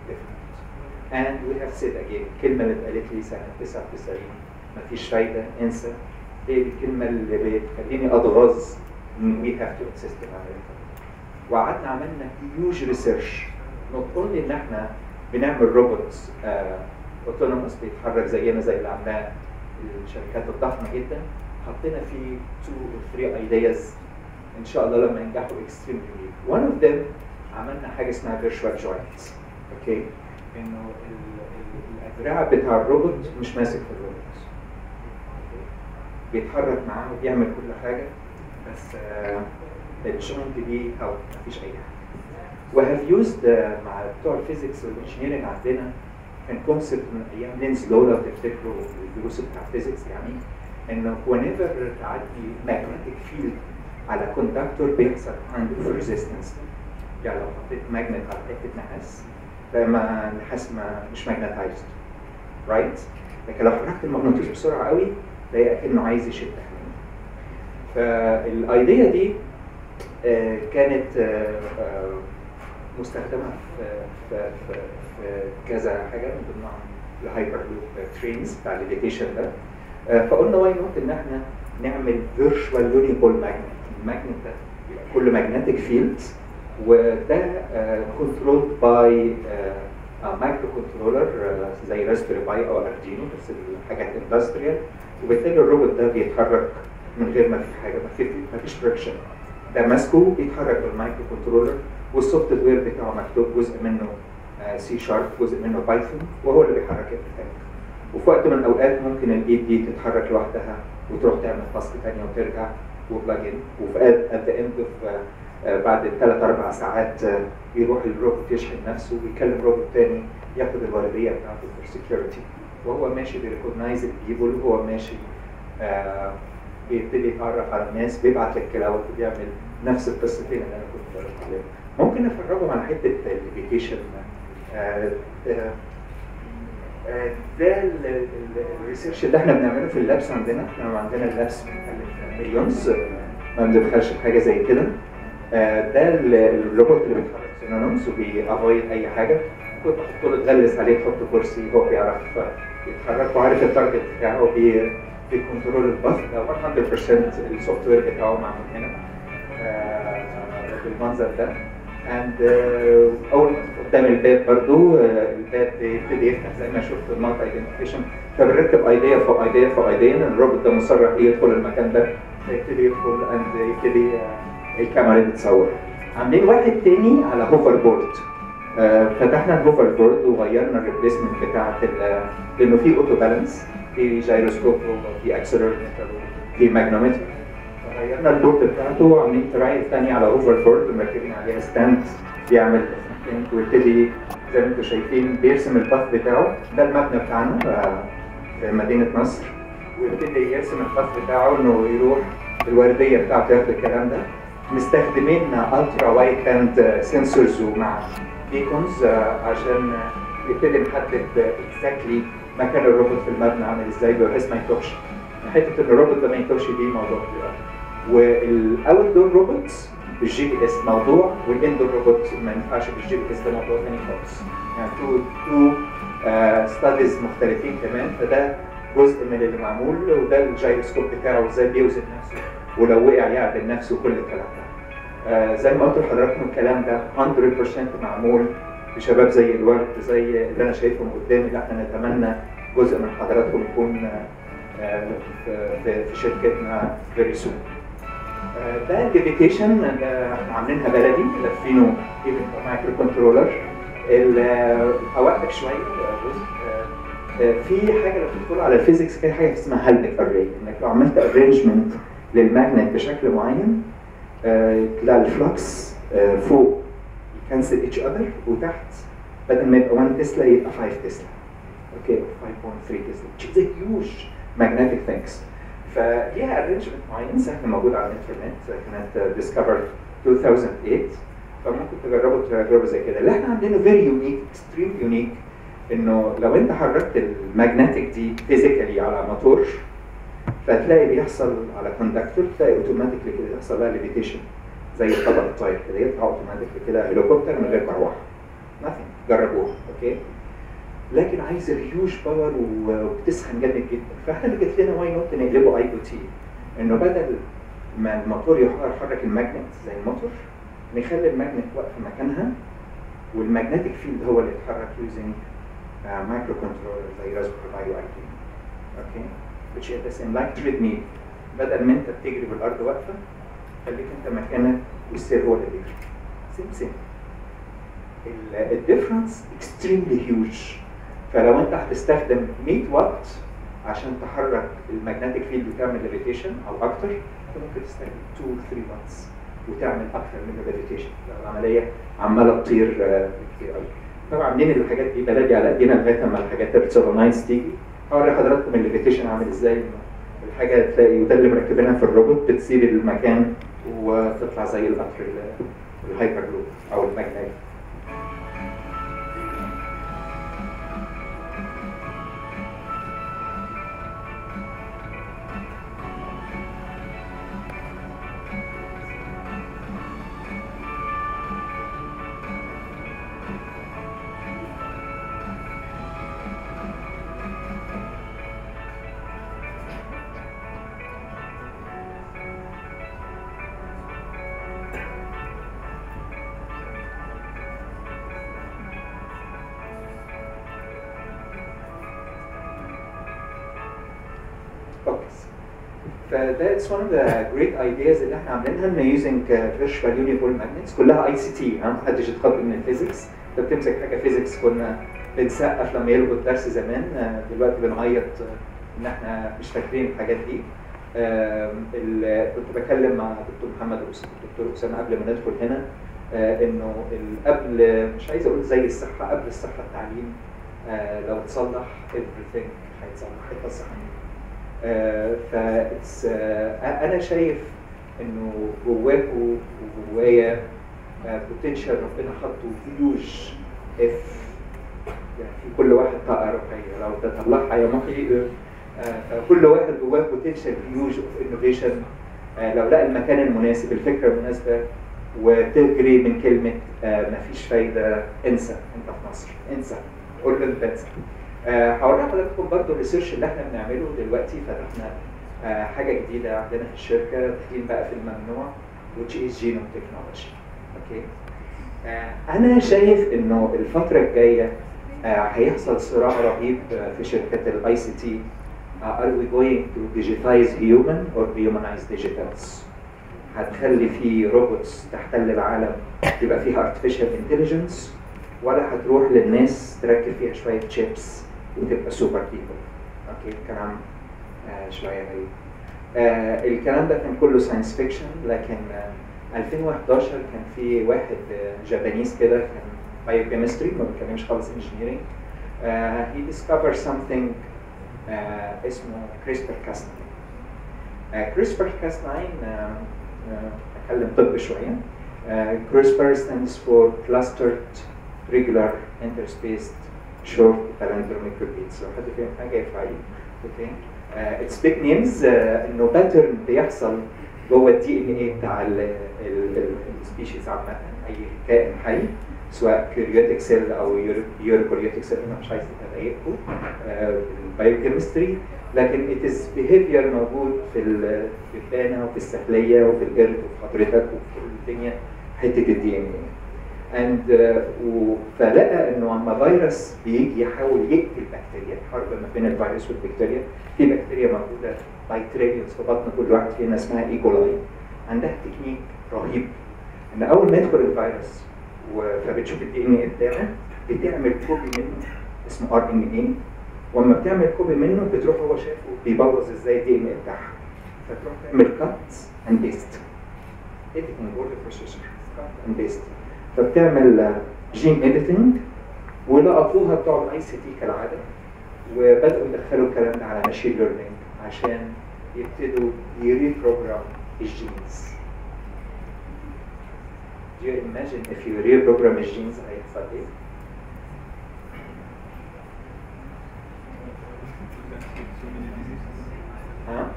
and we have said again الكلمه اللي اتقالت لي سنه 99 مفيش فايده انسى هي دي الكلمه اللي بتخليني اتغاظ ان we have to insist on it وقعدنا عملنا هيوج ريسيرش نوت اونلي ان احنا بنعمل روبوت اوتونوموس بيتحرك زينا زي اللي عاملاه الشركات الضخمه جدا حطينا فيه 2 or 3 ايدياز ان شاء الله لما ينجحوا اكستريملي one of them عملنا حاجه اسمها فيرتشوال جوينتس اوكي انه ال- ال- الادراع بتاع الروبوت مش ماسك في الروبوت بيتحرك معاه وبيعمل كل حاجه بس آه، الجوينت دي او مفيش اي حاجه وهاف يوزد مع بتوع الفيزيكس والانجينيرنج عندنا كان كونسبت من ايام لينز لو لو تفتكروا الدروس بتاع الفيزيكس يعني انه whenever تعدي magnetic field على كوندكتور بيحصل عنده ريزيستنس يعني لو حطيت ماجنت على حته نحاس فما النحاس ما مش ماجنتايزد رايت لكن لو حركت المغناطيس بسرعه قوي تلاقي كانه عايز يشد حاجه فالايديا دي آه، كانت آه، آه، مستخدمه في في في, في كذا حاجه من ضمنها الهايبر لوب ترينز بتاع الليفيتيشن ده آه، فقلنا واي نوت ان احنا نعمل فيرتشوال يونيبول ماجنت الماجنت ده يبقى كل ماجنتيك فيلد وده كنترول باي مايكرو كنترولر زي راسبيري باي او اردينو بس الحاجات اندستريال وبالتالي الروبوت ده بيتحرك من غير ما في حاجه ما في ما فيش فريكشن ده ماسكه بيتحرك بالمايكرو كنترولر والسوفت وير بتاعه مكتوب جزء منه سي شارب جزء منه بايثون وهو اللي بيحرك البتاع وفي وقت من الاوقات ممكن الايد دي تتحرك لوحدها وتروح تعمل تاسك ثانيه وترجع وبلاجن وفي ات ذا اند اوف بعد ثلاث اربع ساعات آه، يروح الروبوت يشحن نفسه ويكلم روبوت تاني ياخد الورديه بتاعته في السكيورتي وهو ماشي بيريكوجنايز البيبول وهو ماشي آه بيبتدي يتعرف على الناس بيبعت للكلاود وبيعمل نفس القصتين اللي انا كنت بقول عليهم ممكن افرجهم على حته الليفيتيشن آه آه آه، ده ال- ال- الريسيرش اللي احنا بنعمله في اللابس عندنا احنا عندنا اللابس بنكلف مليونز آه، ما بندخلش في حاجه زي كده آه، ده ال- الروبوت اللي بيتحرك سينونيمز وبيافويد اي حاجه كنت بحط له تغلس عليه تحط كرسي هو بيعرف آه، يتحرك وعارف التارجت بتاعه بي بيكنترول الباص ده 100% السوفت وير بتاعه معمول هنا آه، بالمنظر ده اند اول ما تدخل قدام الباب برضو آه، الباب بيبتدي يفتح زي ما شفت المالتي ايدنتيفيكيشن فبنركب ايديا فوق ايديا فوق ايديا الروبوت ده مصرح يدخل المكان ده يبتدي يدخل اند يبتدي آه، الكاميرا دي تصور عاملين واحد تاني على هوفر بورد آه، فتحنا الهوفر بورد وغيرنا الريبليسمنت بتاعت ال- لانه في اوتو بالانس في جايروسكوب وفي اكسلرومتر في ماجنومتر غيرنا البورد بتاعته وعاملين ترايل ثانيه على اوفر بورد مركبين عليها ستاند بيعمل assessment ويبتدي زي ما انتم شايفين بيرسم الباث بتاعه ده المبنى بتاعنا آه، في مدينه نصر ويبتدي يرسم الباث بتاعه انه يروح الورديه بتاعته ياخد الكلام ده مستخدمين الترا وايد باند سنسورز ومع بيكونز عشان آه، نبتدي نحدد اكزاكتلي مكان الروبوت في المبنى عامل ازاي بحيث ما يتوهش حته ان الروبوت ده ما يتوهش دي موضوع كبير قوي. والاوت دور روبوتس بالجي بي اس موضوع والاندور روبوت ما ينفعش بالجي بي اس ده موضوع ثاني خالص يعني تو تو ستاديز مختلفين كمان فده جزء من اللي معمول وده الجايروسكوب بتاعه ازاي بيوزن نفسه ولو وقع يعدل نفسه وكل الكلام ده آه زي ما قلت لحضراتكم الكلام ده 100% معمول بشباب زي الورد زي اللي انا شايفهم قدامي اللي احنا نتمنى جزء من حضراتكم يكون آه، في- في في شركتنا فيري سون ده الليفيتيشن احنا عاملينها بلدي لافينه مايكرو كنترولر ال- هوقف شويه جزء آه، آه، في حاجه لو بتدخلوا على الفيزيكس كده حاجه اسمها هالبك اري انك لو عملت ارينجمنت للماجنت بشكل معين آه، تلاقي الفلكس آه، فوق يكنسل اتش اذر وتحت بدل ما يبقى 1 تسلا يبقى 5 تسلا اوكي 5.3 تسلا which is a huge magnetic things فليها ارينجمنت معين سهل موجود على الانترنت كانت ديسكفرد 2008 فممكن تجربوا تجربه زي كده اللي احنا عاملينه فيري يونيك اكستريم يونيك انه لو انت حركت الماجنتيك دي فيزيكالي على موتور فهتلاقي بيحصل على كوندكتور تلاقي اوتوماتيكلي كده يحصل لها ليفيتيشن زي طبق الطاير كده يطلع اوتوماتيكلي كده هليكوبتر من غير مروحه nothing جربوها اوكي لكن عايز الهيوج باور وبتسخن جامد جدا فاحنا اللي جت لنا واي نوت نقلبه اي او تي انه بدل ما الموتور يحرك الماجنت زي الموتور نخلي الماجنت واقفه مكانها والماجنتيك فيلد هو اللي يتحرك يوزنج مايكرو كنترولر زي راسبيري باي واي تي اوكي which is the same like treadmill بدل ما انت بتجري بالارض واقفه خليك انت مكانك والسير هو اللي بيجري سيم سيم الديفرنس اكستريملي هيوج فلو انت هتستخدم 100 واط عشان تحرك المagnetic فيلد وتعمل ليفيتيشن او اكتر انت ممكن تستخدم 2 3 واتس وتعمل اكتر من الليفيتيشن العمليه عماله تطير آه، كتير قوي طبعا عاملين الحاجات دي بلدي على ايدينا لغايه ما الحاجات الريزونانس تيجي هوري حضراتكم الليفيتيشن عامل ازاي الحاجه تلاقي وده اللي مركبينها في الروبوت بتسيب المكان وتطلع زي القطر ال- الهايبر لوب او الماجنتيك focus. فده it's one of the great ideas اللي احنا عاملينها ان using uh, virtual unipole magnets كلها اي سي تي ها محدش يتخض من الفيزيكس انت بتمسك حاجه فيزيكس كنا بنسقف لما يلغوا الدرس زمان آه، دلوقتي بنعيط آه، ان احنا مش فاكرين الحاجات دي آم، ال- كنت بكلم مع دكتور محمد أس- دكتور اسامه قبل ما ندخل هنا آه، انه ال- قبل مش عايز اقول زي الصحه قبل الصحه التعليم آه، لو اتصلح everything هيتصلح هيتصلح ف انا شايف انه جواكوا وجوايا بوتنشال ربنا حاطه هيوج اف يعني في كل واحد طاقه روحيه لو تطلعها يا محي آه، فكل واحد جواه بوتنشال هيوج اوف انوفيشن لو لقى المكان المناسب الفكره المناسبه وتجري من كلمه آه، مفيش فايده انسى انت في مصر انسى قول له انت انسى آه، هوري حضراتكم برضو الريسيرش اللي احنا بنعمله دلوقتي فتحنا آه، حاجه جديده عندنا في الشركه داخلين بقى في الممنوع which is genome technology اوكي آه، انا شايف انه الفتره الجايه آه، هيحصل صراع رهيب آه، في شركه الاي سي تي are we going to digitize human or dehumanize digitals هتخلي في روبوتس تحتل العالم يبقى فيها artificial intelligence ولا هتروح للناس تركب فيها شويه تشيبس وتبقى سوبر بيبل اوكي كلام آه شويه غريب آه الكلام ده كان كله ساينس فيكشن لكن آه 2011 كان في واحد آه جابانيز كده كان بايوكيمستري ما بيتكلمش خالص انجينيرنج هي ديسكفر something آه اسمه كريسبر كاس 9 كريسبر كاس 9 آه، آه، هتكلم طب شويه CRISPR stands for clustered regular interspaced short palindromic repeats لو حد فاهم حاجه يرفع ايده اوكي اتس بيج نيمز انه باترن بيحصل جوه الدي ان ايه بتاع السبيشيز عامه اي كائن حي سواء كيوريوتيك سيل او يوريكوريوتيك سيل انا مش عايز اضايقكم البايوكيمستري لكن it is behavior موجود في ال- في البانه وفي السحليه وفي القرد وفي حضرتك وفي كل الدنيا حته الدي ان ايه and uh, فلقى انه اما فيروس بيجي يحاول يقتل بكتيريا حرب ما بين الفيروس والبكتيريا في بكتيريا موجوده باي تريليونز في بطن كل واحد فينا اسمها ايكولاي عندها تكنيك رهيب ان اول ما يدخل الفيروس و- فبتشوف الدي ان ايه قدامك بتعمل كوبي منه اسمه ار ان ايه واما بتعمل كوبي منه بتروح هو شايفه بيبوظ ازاي الدي ان ايه بتاعها فتروح تعمل كات اند بيست editing word processor cut and paste فبتعمل جين اديتنج ولقطوها بتوع الاي سي تي كالعاده وبداوا يدخلوا الكلام ده على ماشين ليرنينج عشان يبتدوا يريبروجرام الجينز Do you imagine if you reprogram الجينز هيحصل ايه؟ ها؟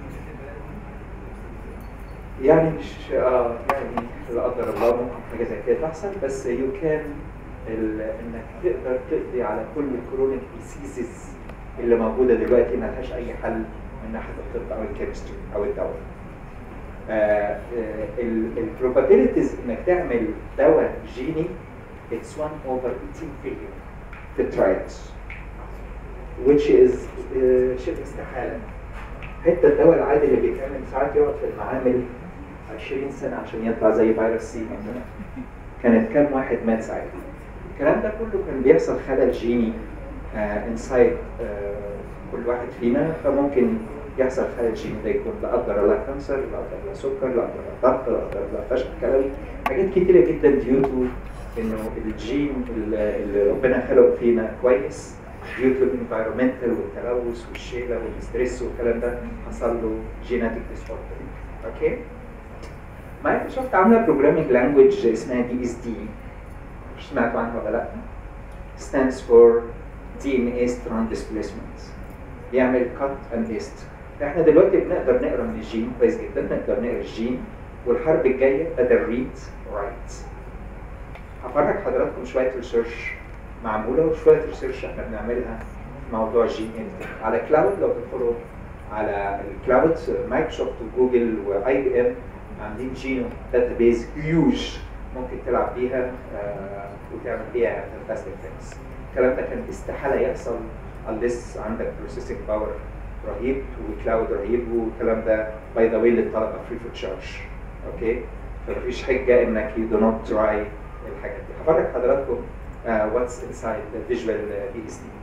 يعني مش اه يعني لا قدر الله ممكن حاجه زي كده تحصل بس يو كان انك تقدر تقضي على كل الكرونيك ديسيزز اللي موجوده دلوقتي ما لهاش اي حل من ناحيه الطب او الكيمستري او الدواء. البروبابيلتيز انك تعمل دواء جيني it's 1 over 18 billion في الترايلز which is uh, شبه استحاله حتى الدواء العادي اللي بيتعمل ساعات يقعد في المعامل 20 سنه عشان يطلع زي فيروس سي مثلا كانت كام واحد مات ساعتها الكلام ده كله كان بيحصل خلل جيني انسايد كل واحد فينا فممكن يحصل خلل جيني ده يكون لا قدر الله كانسر لا قدر الله سكر لا قدر الله ضغط لا قدر الله فشل كلوي حاجات كتيره جدا ديو تو انه الجين اللي اللي ربنا خلقه فينا كويس ديو تو الانفايرمنتال والتلوث والشيله والستريس والكلام ده حصل له جيناتيك ديسوردر اوكي مايكروسوفت عامله بروجرامينج لانجويج اسمها دي اس دي مش سمعتوا عنها ولا لا stands for DNA strand displacement يعمل cut and paste احنا دلوقتي بنقدر نقرا من الجين كويس جدا نقدر نقرا الجين والحرب الجايه بدل ريد رايت هفرج حضراتكم شويه ريسيرش معموله وشويه ريسيرش احنا بنعملها في موضوع الجين انت على كلاود لو تدخلوا على الكلاود مايكروسوفت وجوجل واي بي ام عاملين جينو داتا بيز هيوج ممكن تلعب بيها آه وتعمل بيها فانتاستيك ثينجز الكلام ده كان استحاله يحصل unless عندك بروسيسنج باور رهيب وكلاود رهيب والكلام ده باي ذا واي للطلبه فري فور تشارج اوكي فمفيش حجه انك يو دو نوت تراي الحاجات دي هفرج حضراتكم واتس انسايد فيجوال بي اس دي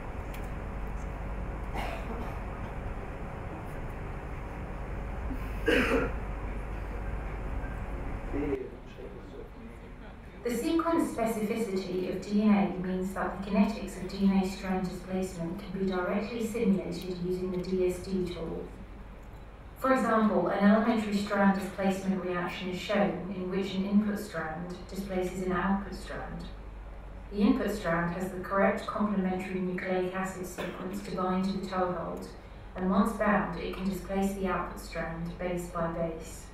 The sequence specificity of DNA means that the kinetics of DNA strand displacement can be directly simulated using the DSD tool. For example, an elementary strand displacement reaction is shown in which an input strand displaces an output strand. The input strand has the correct complementary nucleic acid sequence to bind to the toehold, and once bound, it can displace the output strand base by base.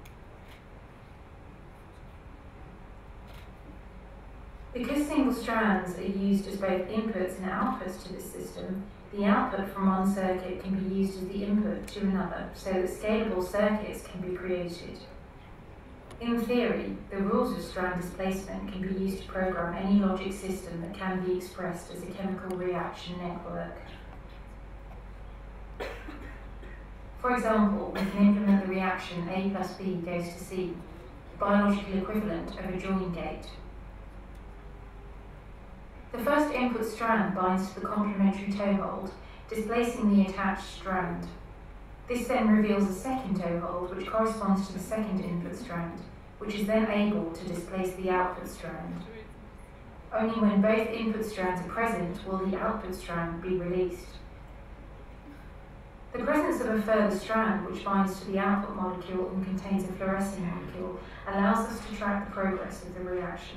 Because single strands are used as both inputs and outputs to this system, the output from one circuit can be used as the input to another so that scalable circuits can be created. In theory, the rules of strand displacement can be used to program any logic system that can be expressed as a chemical reaction network. For example, we can implement the reaction A plus B goes to C, the biological equivalent of a join gate. The first input strand binds to the complementary toehold, displacing the attached strand. This then reveals a second toehold, which corresponds to the second input strand, which is then able to displace the output strand. Only when both input strands are present will the output strand be released. The presence of a further strand which binds to the output molecule and contains a fluorescing molecule allows us to track the progress of the reaction.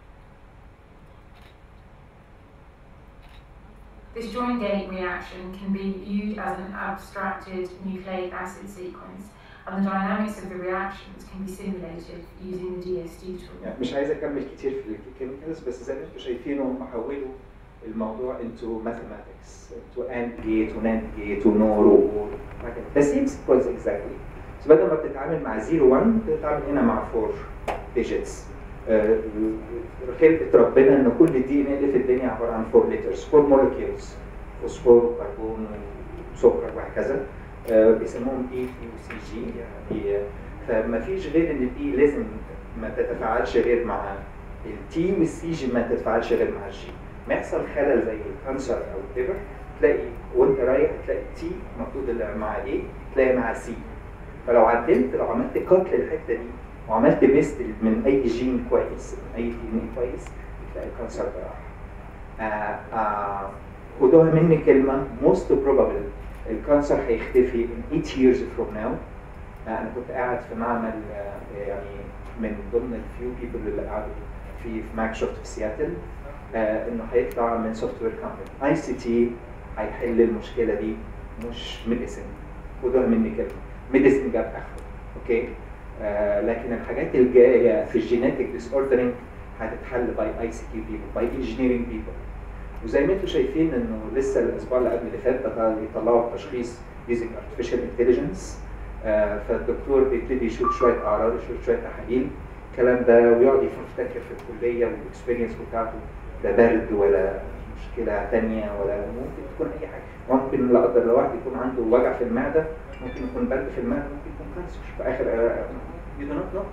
This joint gate reaction can be viewed as an abstracted nucleic acid sequence, and the dynamics of the reactions can be simulated using the DSD tool. يعني مش عايز اكمل كتير في الكيميكالز بس زي ما انتم شايفين هم حولوا الموضوع into mathematics into AND gate و NAND gate و NOR و OR the same sequence exactly بس بدل ما بتتعامل مع 0 1 بتتعامل هنا مع 4 digits آه، خلقة ربنا ان كل الدي ان اللي في الدنيا عباره عن 4 letters 4 molecules فوسفور وكربون وسكر وهكذا آه، بيسموهم اي تي وسي جي يعني آه، فما فيش غير ان الاي لازم ما تتفاعلش غير مع التي والسي جي ما تتفاعلش غير مع الجي ما يحصل خلل زي الكانسر او الليفر تلاقي وانت رايح تلاقي تي المفروض اللي مع ايه تلاقي مع سي فلو عدلت لو عملت كات للحته دي وعملت بيست من اي جين كويس من اي دي ان اي كويس تلاقي الكانسر ده راح آه، آه، خدوها مني كلمه most probable الكانسر هيختفي in 8 years from now آه، انا كنت قاعد في معمل آه، يعني من ضمن الفيو بيبل اللي قعدوا في في مايكروسوفت في سياتل آه، انه هيطلع من سوفت وير كومباني اي سي تي هيحل المشكله دي مش ميديسن خدوها مني كلمه ميديسن جاب اخره اوكي آه لكن الحاجات الجايه في الجينيتك ديس اوردرنج هتتحل باي اي سي تي بيبل باي انجينيرنج بيبل وزي ما انتم شايفين انه لسه الاسبوع اللي قبل اللي فات بقى يطلعوا التشخيص using artificial intelligence آه فالدكتور بيبتدي يشوف شويه اعراض يشوف شويه تحاليل الكلام ده ويقعد يفتكر في الكليه والاكسبيرينس بتاعته لا برد ولا مشكله ثانيه ولا ممكن تكون اي حاجه ممكن لا قدر الله واحد يكون عنده وجع في المعده ممكن يكون برد في المعده ممكن يكون كانسر في اخر يو دو نوت نو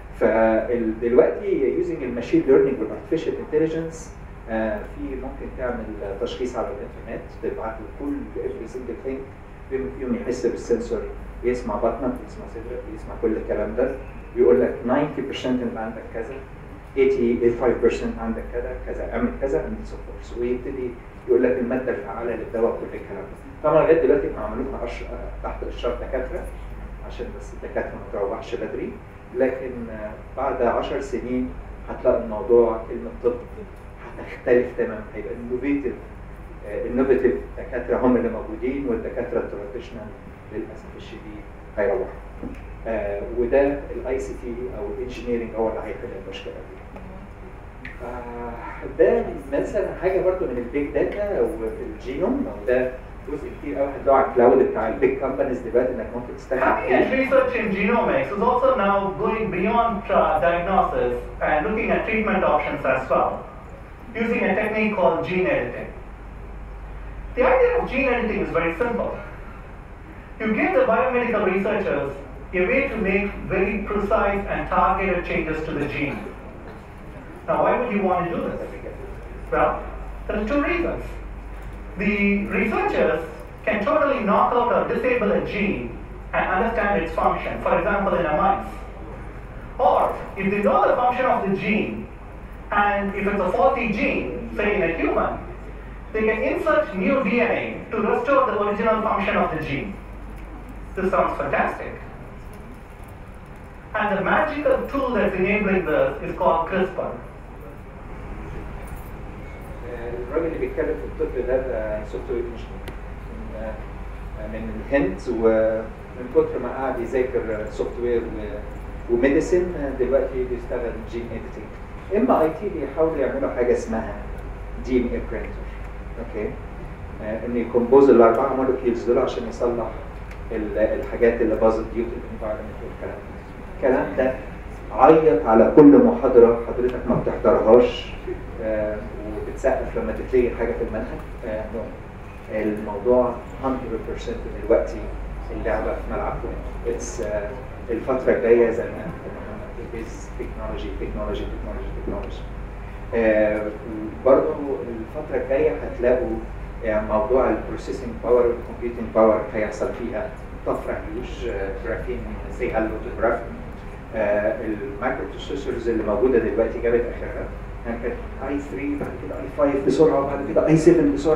فدلوقتي يوزنج الماشين ليرنينج والارتفيشال انتليجنس في ممكن تعمل تشخيص على الانترنت تبعت له كل every single thing بما فيهم يحس بالسنسور يسمع بطنك يسمع صدرك يسمع كل الكلام ده يقول لك 90% انت عندك كذا 80 85% عندك كذا كذا اعمل كذا and so forth ويبتدي يقول لك الماده الفعاله للدواء كل الكلام ده طبعا لغايه دلوقتي ما عملوها عش... تحت اشراف دكاتره عشان بس الدكاتره ما تروحش بدري لكن آه، بعد 10 سنين هتلاقي الموضوع كلمه طب هتختلف تماما هيبقى انوفيتيف انوفيتيف دكاتره هم اللي موجودين والدكاتره التراديشنال للاسف الشديد هيروحوا آه وده الاي سي تي او الانجينيرنج هو اللي هيحل المشكله دي. آه ده مثلا حاجه برضو من البيج داتا وفي الجينوم وده جزء كتير قوي هتلاقوه على الكلاود بتاع البيج كومبانيز دلوقتي انك ممكن تستخدم Cutting edge research in genomics is also now going beyond uh, diagnosis and looking at treatment options as well, using a technique called gene editing. The idea of gene editing is very simple. You give the biomedical researchers a way to make very precise and targeted changes to the gene. Now, why would you want to do this? Well, there are two reasons. The researchers can totally knock out or disable a gene and understand its function, for example, in a mouse. Or, if they know the function of the gene, and if it's a faulty gene, say in a human, they can insert new DNA to restore the original function of the gene. This sounds fantastic. And the magical tool that's enabling this is called CRISPR. آه، الراجل اللي بيتكلم في الطب ده ده سوفت وير انجينير من آه، من الهند ومن كتر ما قعد يذاكر سوفت وير وميديسن دلوقتي بيشتغل جين اديتنج ام اي تي بيحاولوا يعملوا حاجه اسمها دي ان اي برينتر اوكي آه، ان يكمبوز الاربعه مولكيولز دول عشان يصلح ال- الحاجات اللي باظت ديوت الانفايرمنت والكلام ده الكلام ده عيط على كل محاضره حضرتك ما بتحضرهاش آه، وبتسقف لما تتلاقي حاجه في المنهج آه، no. الموضوع 100% دلوقتي اللعبه في ملعبكم اتس الفتره الجايه زي ما بيز تكنولوجي تكنولوجي تكنولوجي تكنولوجي برضه الفتره الجايه هتلاقوا آه، موضوع البروسيسنج باور والكمبيوتنج باور هيحصل فيها طفره هيوج جرافين زي هالو تو جرافين المايكرو بروسيسورز اللي موجوده دلوقتي جابت اخرها يعني كانت اي 3 بعد كده اي 5 بسرعه وبعد كده اي 7 بسرعه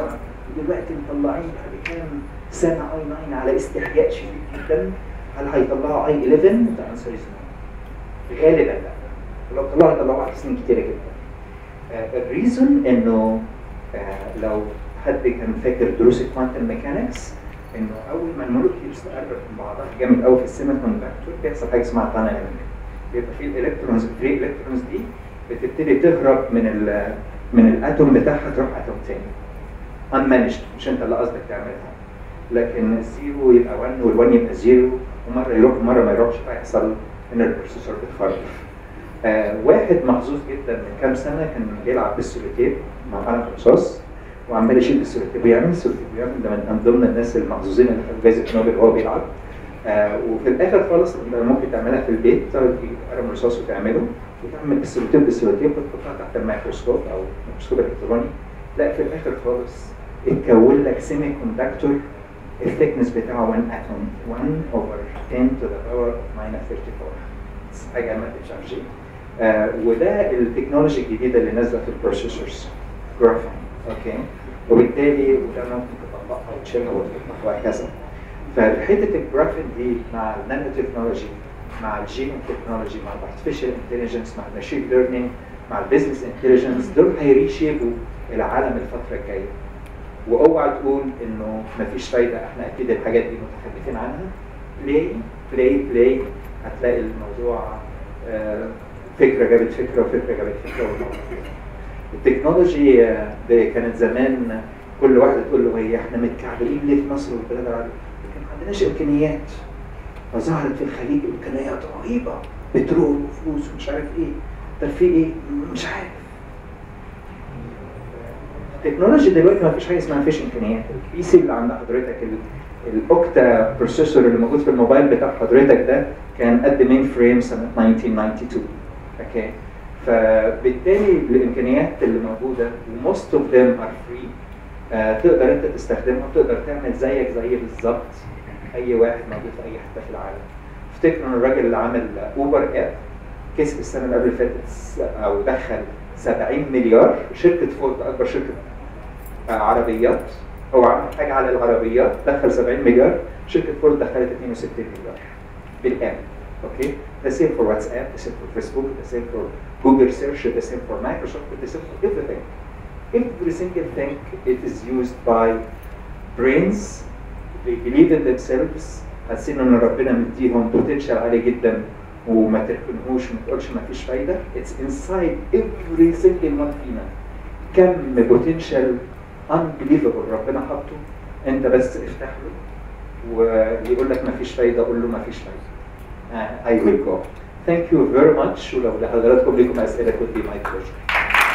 ودلوقتي مطلعين بعد كام سنه اي 9 على استحياء شديد جدا هل هيطلعوا اي 11؟ ذا انسر از نو غالبا لا ولو طلعوا يطلعوا بعد سنين كتيره جدا الريزون انه آه، لو حد كان فاكر دروس الكوانتم ميكانكس انه اول ما المولكيولز تقرب من بعضها جامد قوي في السيمي كوندكتور بيحصل حاجه اسمها تانلينج بيبقى في الالكترونز الفري الكترونز دي بتبتدي تهرب من ال من الاتوم بتاعها تروح اتوم تاني unmanaged مش انت اللي قصدك تعملها لكن الزيرو يبقى 1 وال1 يبقى زيرو ومره يروح ومره ما يروحش فيحصل ان البروسيسور بيتخرب آه واحد محظوظ جدا من كام سنه كان بيلعب بالسوليتيب مع قلم رصاص وعمال يشيل السوليتيب ويعمل السوليتيب ويعمل ده من من ضمن الناس المحظوظين اللي خدوا جائزه نوبل وهو بيلعب آه وفي الاخر خالص انت ممكن تعملها في البيت تاخد قلم رصاص وتعمله وتعمل السوليتيب بالسوليتيب وتحطها تحت الميكروسكوب او الميكروسكوب الالكتروني لا في الاخر خالص اتكون لك سيمي كوندكتور الثيكنس بتاعه 1 اتوم 1 اوفر 10 to the power of minus 34 حاجه ما تتشافش آه وده التكنولوجي الجديده اللي نازله في البروسيسورز جرافين اوكي وبالتالي وده ممكن تطبقها وتشيلها وتطبقها وهكذا فحته الجرافين دي مع النانو تكنولوجي مع الجين تكنولوجي مع الارتفيشال انتليجنس مع الماشين ليرنينج مع البيزنس انتليجنس دول هيريشيبوا العالم الفتره الجايه واوعى تقول انه مفيش فايده احنا اكيد الحاجات دي متخلفين عنها بلاي بلاي بلاي هتلاقي الموضوع آه، فكره جابت فكره وفكره جابت فكره والموضوع التكنولوجي آه، دي كانت زمان كل واحده تقول له هي احنا متكعبلين ليه في مصر والبلاد العربيه؟ لكن ما عندناش امكانيات فظهرت في الخليج امكانيات رهيبه بترول وفلوس ومش عارف ايه طب في ايه؟ مش عارف التكنولوجي دلوقتي ما فيش حاجه اسمها فيش امكانيات البي سي اللي عند حضرتك ال- الاوكتا بروسيسور اللي موجود في الموبايل بتاع حضرتك ده كان قد مين فريم سنه 1992 اوكي فبالتالي الامكانيات اللي موجوده وموست اوف ذيم ار فري تقدر انت تستخدمها وتقدر تعمل زيك زي بالظبط اي واحد موجود في اي حته في العالم افتكروا ان الراجل اللي عمل اوبر اب كسب السنه اللي قبل اللي فاتت س- او دخل 70 مليار شركه فورد اكبر شركه آه، عربيات هو عمل حاجه على العربيات دخل 70 مليار شركه فورد دخلت 62 مليار بالآن اوكي the same for WhatsApp the same for Facebook the same for Google search the same for Microsoft the same for everything every single thing it is used by brains they believe in themselves حاسين ان ربنا مديهم potential عالي جدا وما تركنهوش وما تقولش ما فيش فايده it's inside every single one فينا كم potential unbelievable ربنا حاطه انت بس افتح له ويقول لك ما فيش فايده قول له ما فيش فايده uh, I will go thank you very much ولو لحضراتكم لكم اسئله could be my pleasure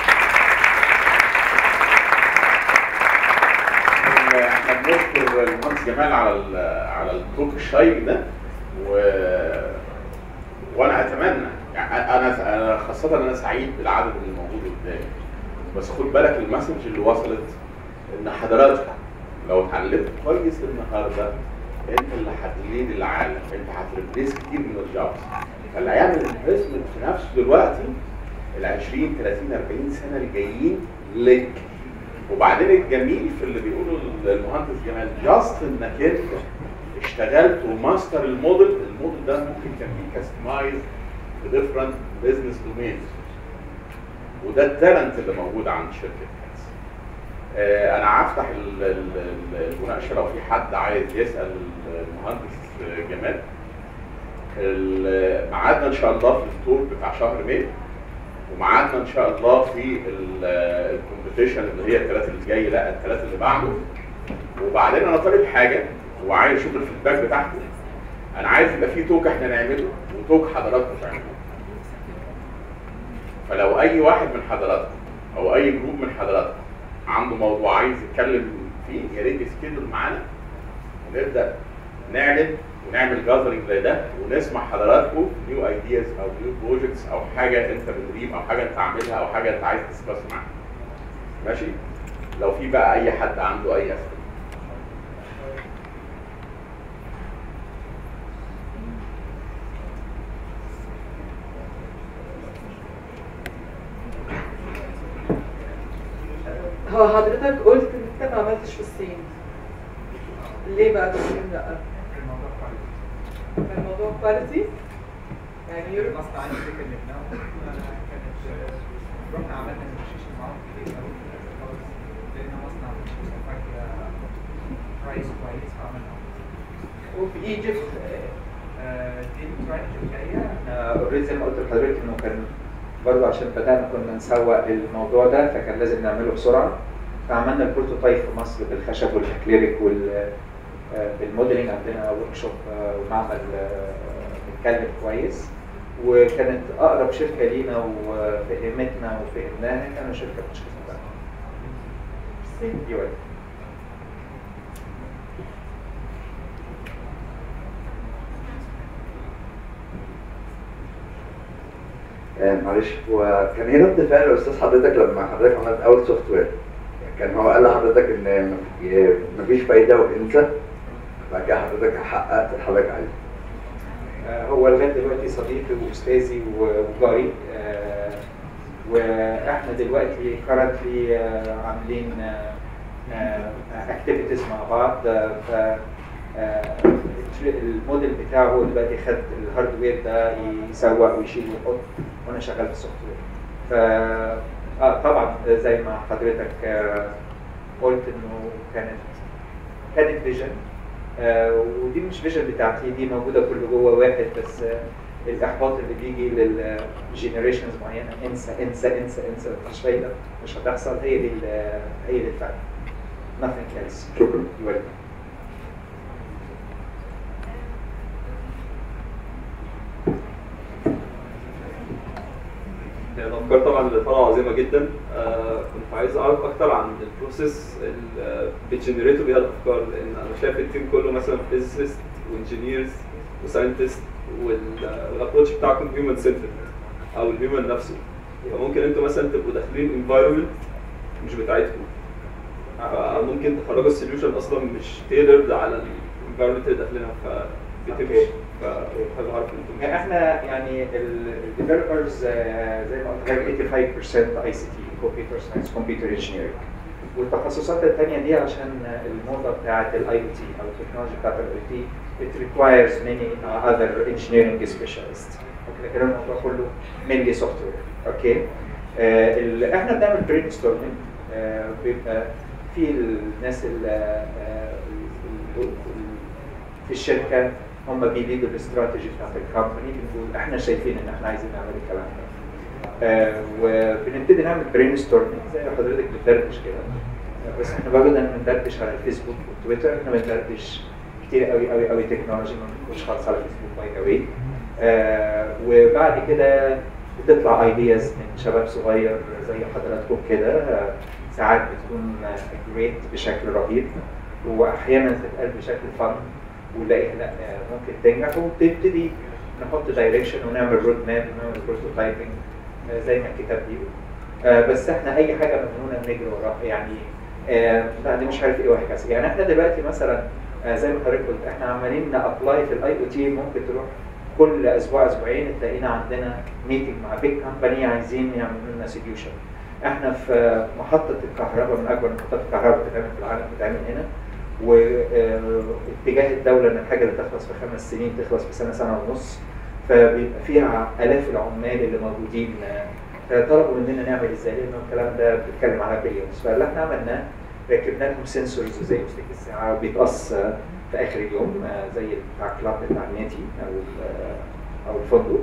احنا بنشكر المهندس جمال على ال- على التوك الشيق ده و... وانا اتمنى يعني انا انا خاصه انا سعيد بالعدد اللي موجود قدامي بس خد بالك المسج اللي وصلت ان حضراتكم لو اتعلمت كويس النهارده انت اللي هتليد العالم انت هتريبليس كتير من الجوبز فاللي هيعمل انفستمنت في نفسه دلوقتي ال 20 30 40 سنه الجايين لك وبعدين الجميل في اللي بيقوله المهندس جمال جاست انك انت اشتغلت وماستر الموديل الموديل ده ممكن كان بيه كاستمايز في ديفرنت بزنس دومينز وده التالنت اللي موجود عند شركه كاس آه، انا هفتح ال- ال- ال- المناقشه لو في حد عايز يسال المهندس جمال ال- ميعادنا ان شاء الله في التور بتاع شهر مايو وميعادنا ان شاء الله في الكومبيتيشن اللي هي الثلاث اللي جاي لا الثلاث اللي بعده وبعدين انا طالب حاجه وعايز اشوف الفيدباك بتاعكم انا عايز يبقى في توك احنا نعمله وتوك حضراتكم تعملوه فلو اي واحد من حضراتكم او اي جروب من حضراتكم عنده موضوع عايز يتكلم فيه يا ريت يسكدوا معانا ونبدا نعلن ونعمل جاذرنج زي ده ونسمع حضراتكم نيو ايدياز او نيو بروجكتس او حاجه انت بتدريم او حاجه انت عاملها او حاجه انت عايز تسبس معاها ماشي لو في بقى اي حد عنده اي اسئله هو حضرتك قلت ان انت ما عملتش في الصين ليه بقى في الصين لا؟ الموضوع كويس كان الموضوع كواليتي يعني يورو المصنع عندي اللي كلمناه كانت رحنا عملنا نيجوشيشن معاهم كتير قوي خلاص لقينا مصنع مستفاد برايس كويس فعملنا وفي ايجيبت آه، دي الترايل الجايه احنا اوريدي زي ما قلت لحضرتك انه كان برضه عشان بدانا كنا نسوق الموضوع ده فكان لازم نعمله بسرعه فعملنا البروتوتايب في مصر بالخشب والاكليريك وال آه، بالموديلنج عندنا ورك شوب ومعمل آه، بيتكلم كويس وكانت اقرب شركه لينا وفهمتنا وفهمناها كانت شركه مش اسمها يو آه، معلش هو كان ايه رد فعل الاستاذ حضرتك لما حضرتك عملت اول سوفت وير؟ كان هو قال لحضرتك ان مف- مفيش فايده وانسى بعد كده حضرتك حققت اللي حضرتك عايزه. آه، هو لغايه دلوقتي صديقي واستاذي و- وجاري آه، واحنا دلوقتي كارنتلي عاملين اكتيفيتيز مع بعض آه، ف آه، الموديل بتاعه دلوقتي خد الهاردوير ده يسوق ويشيل ويحط وانا شغال في السوفت وير ف اه طبعا زي ما حضرتك آه، قلت انه كانت كانت فيجن آه، ودي مش فيجن بتاعتي دي موجوده كل جوه واحد بس آه، الاحباط اللي بيجي للجينيريشنز معينه انسى انسى انسى انسى مفيش فايده مش هتحصل هي دي ال- هي دي الفرق nothing else شكرا. You're welcome. هي الافكار طبعا اللي طالعه عظيمه جدا آه كنت عايز اعرف اكتر عن البروسيس اللي بتجنريتوا بيها الافكار لان انا شايف التيم كله مثلا فيزيست وانجينيرز وساينتست والابروتش بتاعكم هيومن سنترد او الهيومن نفسه فممكن انتوا مثلا تبقوا داخلين انفايرمنت مش بتاعتكم فممكن تخرجوا السوليوشن اصلا مش تailored على الانفايرمنت اللي داخلينها فبتمشي فحابب اعرف انتوا احنا يعني الديفلوبرز زي ما قلت لك 85% اي سي تي كمبيوتر ساينس كمبيوتر انجينيرنج والتخصصات الثانيه دي عشان الموضه بتاعه الاي او تي او التكنولوجيا بتاعه الاي او تي it requires many uh, other engineering specialists اوكي لكن الموضوع كله mainly software اوكي آه ال- احنا بنعمل برين ستورمنج آه بيبقى في الناس ال- آه، ال- ال- في الشركه هم بيليدوا الاستراتيجي بتاعت الكومباني بنقول احنا شايفين ان احنا عايزين نعمل الكلام ده آه وبنبتدي نعمل برين ستورمنج زي ما حضرتك بتدردش كده آه، بس احنا بدل ما بندردش على الفيسبوك والتويتر احنا بندردش كتير قوي قوي قوي تكنولوجي ما بنكونش خالص على الفيسبوك باي ذا واي وبعد كده بتطلع ايدياز من شباب صغير زي حضراتكم كده آه، ساعات بتكون جريت بشكل رهيب واحيانا تتقال بشكل فن ونلاقيها لا آه، ممكن تنجح وبتبتدي نحط دايركشن ونعمل رود ماب ونعمل بروتوتايبنج زي ما الكتاب بيقول آه، بس احنا اي حاجه مجنونه بنجري وراها يعني آه، لا دي مش عارف ايه وهكذا يعني احنا دلوقتي مثلا آه، زي ما حضرتك قلت احنا عمالين نابلاي في الاي او تي ممكن تروح كل اسبوع اسبوعين تلاقينا عندنا ميتنج مع بيج كمباني عايزين يعملوا لنا سوليوشن احنا في محطه الكهرباء من اكبر محطات الكهرباء بتتعمل في العالم بتتعمل هنا واتجاه الدوله ان الحاجه اللي تخلص في خمس سنين تخلص في سنه سنه ونص فبيبقى فيها الاف العمال اللي موجودين آه، فطلبوا مننا نعمل ازاي لان الكلام ده بيتكلم على بليونز فاللي احنا عملناه ركبنا لهم سنسورز زي مسلك الساعه وبيتقص آه، في اخر اليوم آه، زي بتاع كلاب بتاع النادي او ال- او الفندق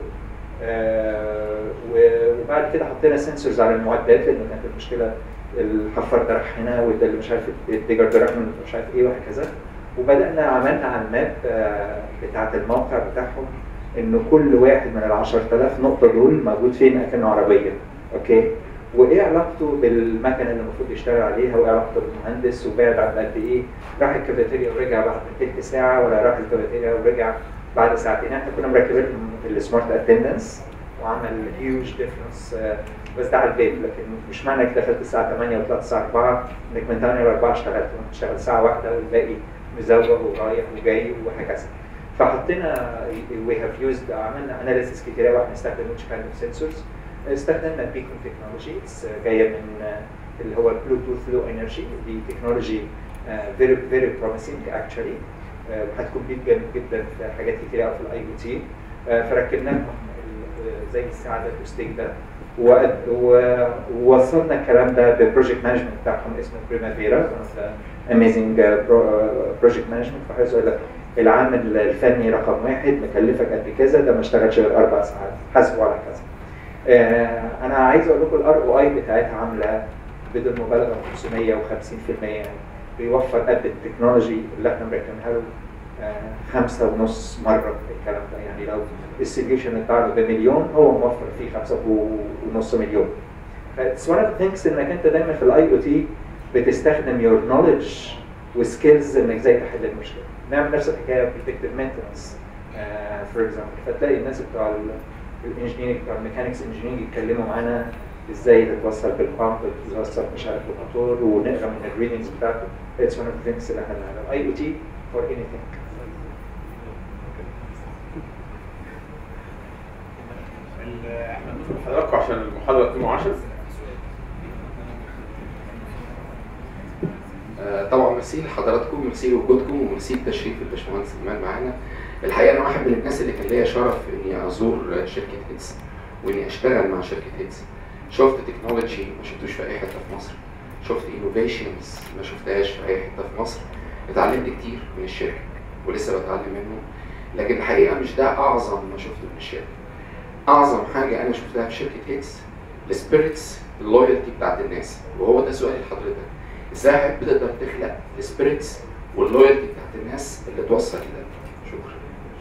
آه، و- وبعد كده حطينا سنسورز على المعدات لان كانت المشكله الحفار ده راح هنا وده اللي مش عارف الديجر ده راح من مش عارف ايه وهكذا وبدانا عملنا على الماب آه، بتاعه الموقع بتاعهم ان كل واحد من ال 10000 نقطه دول موجود فين اكنه عربيه اوكي وايه علاقته بالمكنه اللي المفروض يشتغل عليها وايه علاقته بالمهندس وبعد عن قد ايه راح الكافيتيريا ورجع بعد تلت ساعه ولا راح الكافيتيريا ورجع بعد ساعتين احنا كنا مركبين السمارت اتندنس وعمل هيوج ديفرنس بس ده على البيت لكن مش معنى انك دخلت الساعه 8 وطلعت الساعه 4 انك من 8 ل 4 اشتغلت ممكن تشتغل ساعه واحده والباقي مزوغ ورايح وجاي وهكذا فحطينا وي هاف يوزد عملنا اناليسيس كتير قوي احنا نستخدم which kind of sensors استخدمنا البيكون تكنولوجي جايه من اللي هو البلوتوث لو انرجي دي تكنولوجي فيري فيري بروميسنج اكشولي وهتكون بيت جامد جدا في حاجات كتير قوي في الاي او تي فركبنا لهم ال- زي الساعه ده الستيك ده و- و- ووصلنا الكلام ده بالبروجكت مانجمنت بتاعهم اسمه بريمافيرا اميزنج بروجكت مانجمنت فحيث يقول لك العامل الفني رقم واحد مكلفك قد كذا ده ما اشتغلش غير اربع ساعات حاسبه على كذا. آه، انا عايز اقول لكم الار او اي بتاعتها عامله بدون مبالغه 550% يعني بيوفر قد التكنولوجي اللي احنا مركبينها له آه، خمسة ونص مرة الكلام ده يعني لو السوليوشن بتاعنا بمليون هو موفر فيه خمسة ونص مليون. فاتس one of the things انك انت دايما في الاي او تي بتستخدم your knowledge وسكيلز انك ازاي تحل المشكله. نعمل نفس الحكايه predictive maintenance فور اكزامبل فتلاقي الناس بتوع الانجينيرنج بتوع الميكانكس انجينيرنج يتكلموا معانا ازاي تتوصل بالبامب تتوصل مش عارف بالموتور ونقرا من الريدنجز بتاعته اتس one of the things اللي احنا بنعملها اي او تي فور anything احنا بنشكر حضراتكم عشان المحاضره 22 آه، طبعا ميرسي لحضراتكم ميرسي لوجودكم وميرسي لتشريف الباشمهندس ايمان معانا الحقيقه انا واحد من الناس اللي كان ليا شرف اني ازور شركه هيتس واني اشتغل مع شركه هيتس شفت تكنولوجي ما شفتوش في اي حته في مصر شفت انوفيشنز ما شفتهاش في اي حته في مصر اتعلمت كتير من الشركه ولسه بتعلم منه لكن الحقيقه مش ده اعظم ما شفته من الشركه اعظم حاجه انا شفتها في شركه هيتس السبيريتس اللويالتي بتاعت الناس وهو ده سؤالي لحضرتك ازاي بتقدر تخلق السبيريتس واللويالتي بتاعت الناس اللي توصل لده شكرا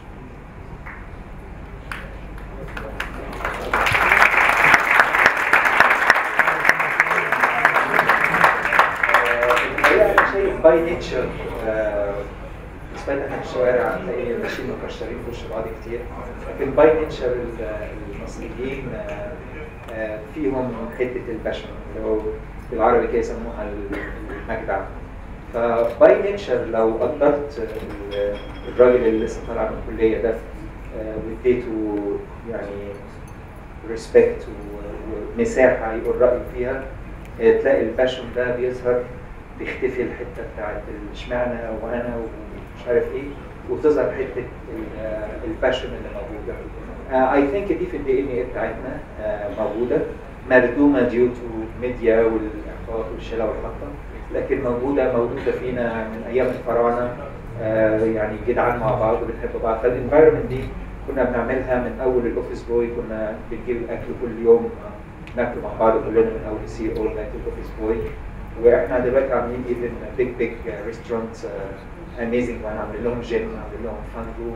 الحقيقه انا شايف باي نيتشر ديسبايت احنا في الشوارع هتلاقي ماشيين مكشرين في وش بعض كتير لكن باي نيتشر المصريين آه، آه، فيهم حته الباشن اللي هو بالعربي كده يسموها المجدع فباي نيتشر لو قدرت ال- الراجل اللي لسه طالع من الكليه ده آه، واديته يعني ريسبكت ومساحه يقول رايه فيها آه، تلاقي الباشن ده بيظهر تختفي الحته بتاعت اشمعنى وانا ومش عارف ايه وتظهر حته الباشن اللي موجوده اي ثينك دي في الدي ان اي بتاعتنا آه، موجوده مردومه ديو تو ميديا والاحباط والشله والحطه لكن موجوده موجوده فينا من ايام الفراعنه آه، يعني جدعان مع بعض وبنحب بعض فالانفايرمنت دي كنا بنعملها من اول الاوفيس بوي كنا بنجيب الاكل كل يوم آه، ناكل مع بعض كلنا من اول السي او لغايه الاوفيس بوي واحنا دلوقتي عاملين ايفن بيج بيج ريستورانت اميزنج وانا عاملين لهم جيم عاملين لهم فان روم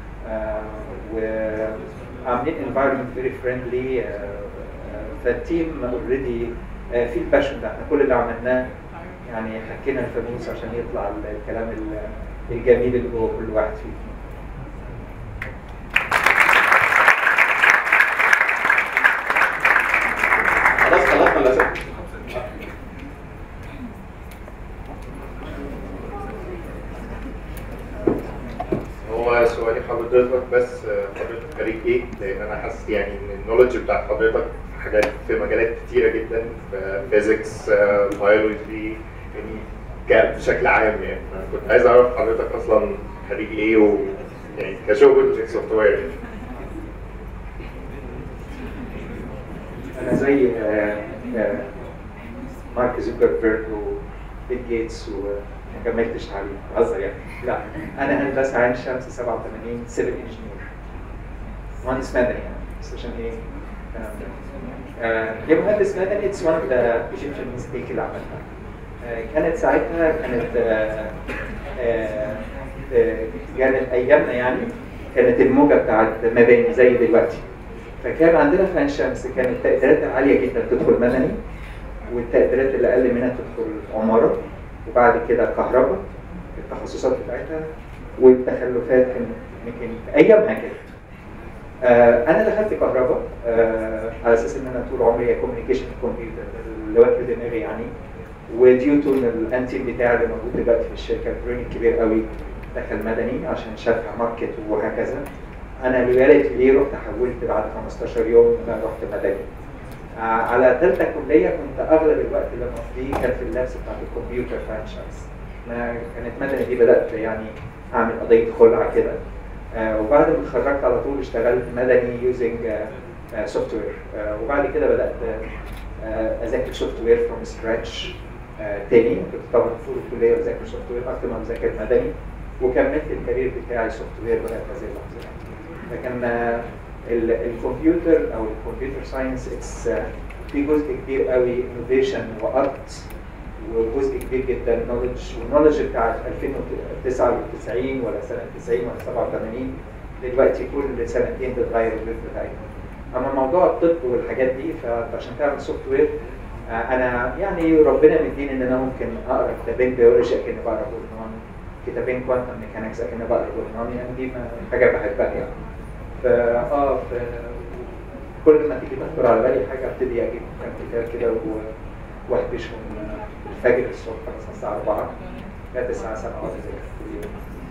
وعاملين انفايرمنت فيري فريندلي فالتيم اوريدي في الباشن ده احنا كل اللي عملناه يعني حكينا الفانوس عشان يطلع الكلام ال- الجميل اللي جوه كل واحد فيهم خلاص خلصنا الاسئله هو سؤالي حضرتك بس آه، حضرتك خريج ايه؟ لان انا حاسس يعني ان النولج بتاعت حضرتك في حاجات في مجالات كتيره جدا في فيزيكس بيولوجي يعني ك- بشكل عام يعني انا كنت عايز اعرف حضرتك اصلا خريج ايه و يعني كشغل سوفت وير انا زي آه، آه، مارك زوكربيرج وبيل جيتس وما كملتش تعليم بهزر يعني لا انا هندسه عين شمس 87 سيفل انجينير مهندس مدني يعني بس عشان ايه الكلام ده آه، ليه مهندس مدني اتس ون اوف ذا ايجيبشن ميستيك اللي عملها آه، كانت ساعتها كانت آه، آه، آه، كانت ايامنا يعني كانت الموجه بتاعت مباني زي دلوقتي فكان عندنا في عين شمس كانت التقديرات العاليه جدا تدخل مدني والتقديرات اللي اقل منها تدخل عماره وبعد كده كهرباء التخصصات بتاعتها والتخلفات كان يمكن ايامها كده آه انا دخلت كهرباء آه على اساس ان انا طول عمري كوميونيكيشن كمبيوتر اللي واكل دماغي يعني وديو تو ان الانتيم بتاعي اللي موجود دلوقتي في الشركه البرين كبير قوي دخل مدني عشان شاف ماركت وهكذا انا لويالتي ليه رحت حولت بعد 15 يوم رحت مدني آه، على ثالثه كليه كنت اغلب الوقت اللي مقضيه كان في اللابس بتاعت الكمبيوتر فرانشايز ما كانت مدني دي بدات يعني اعمل قضيه خلع كده آه، وبعد ما اتخرجت على طول اشتغلت مدني يوزنج سوفت وير وبعد كده بدات آه، اذاكر سوفت وير فروم سكراتش تاني كنت طبعا طول الكليه بذاكر سوفت وير اكتر ما بذاكر مدني وكملت الكارير بتاعي سوفت وير لغايه هذه اللحظه لكن آه، ال- الكمبيوتر او الكمبيوتر ساينس اتس في جزء كبير قوي انوفيشن وارت وجزء كبير جدا نولج والنولج بتاع 2099 ولا سنه 90 ولا 87 دلوقتي كل سنتين بتغير الليف بتاعتهم اما موضوع الطب والحاجات دي فعشان تعمل سوفت وير آه، انا يعني ربنا مديني ان انا ممكن اقرا كتابين بيولوجي اكني بقرا هرمون كتابين كوانتم ميكانكس اكني بقرا هرمون يعني دي ما- حاجه بحبها يعني فا اه ف كل ما تيجي تخطر على بالي حاجه ابتدي اجيب كام كتاب كده و- واحبشهم الفجر الصبح مثلا الساعه 4 لا 9 7 ولا زي كده كل يوم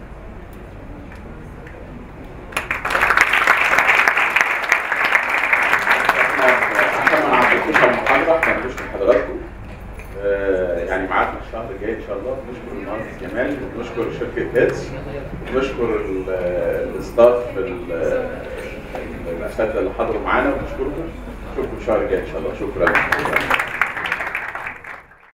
عشان ما نعطيكوش على المحاضرة احنا بنشكر حضراتكم آه، يعني ميعادنا الشهر الجاي ان شاء الله بنشكر المهندس جمال بنشكر شركة هيتس بنشكر ال- الاستاف ال- الاساتذة اللي حضروا معانا وبنشكركم نشوفكم الشهر الجاي ان شاء الله شكرا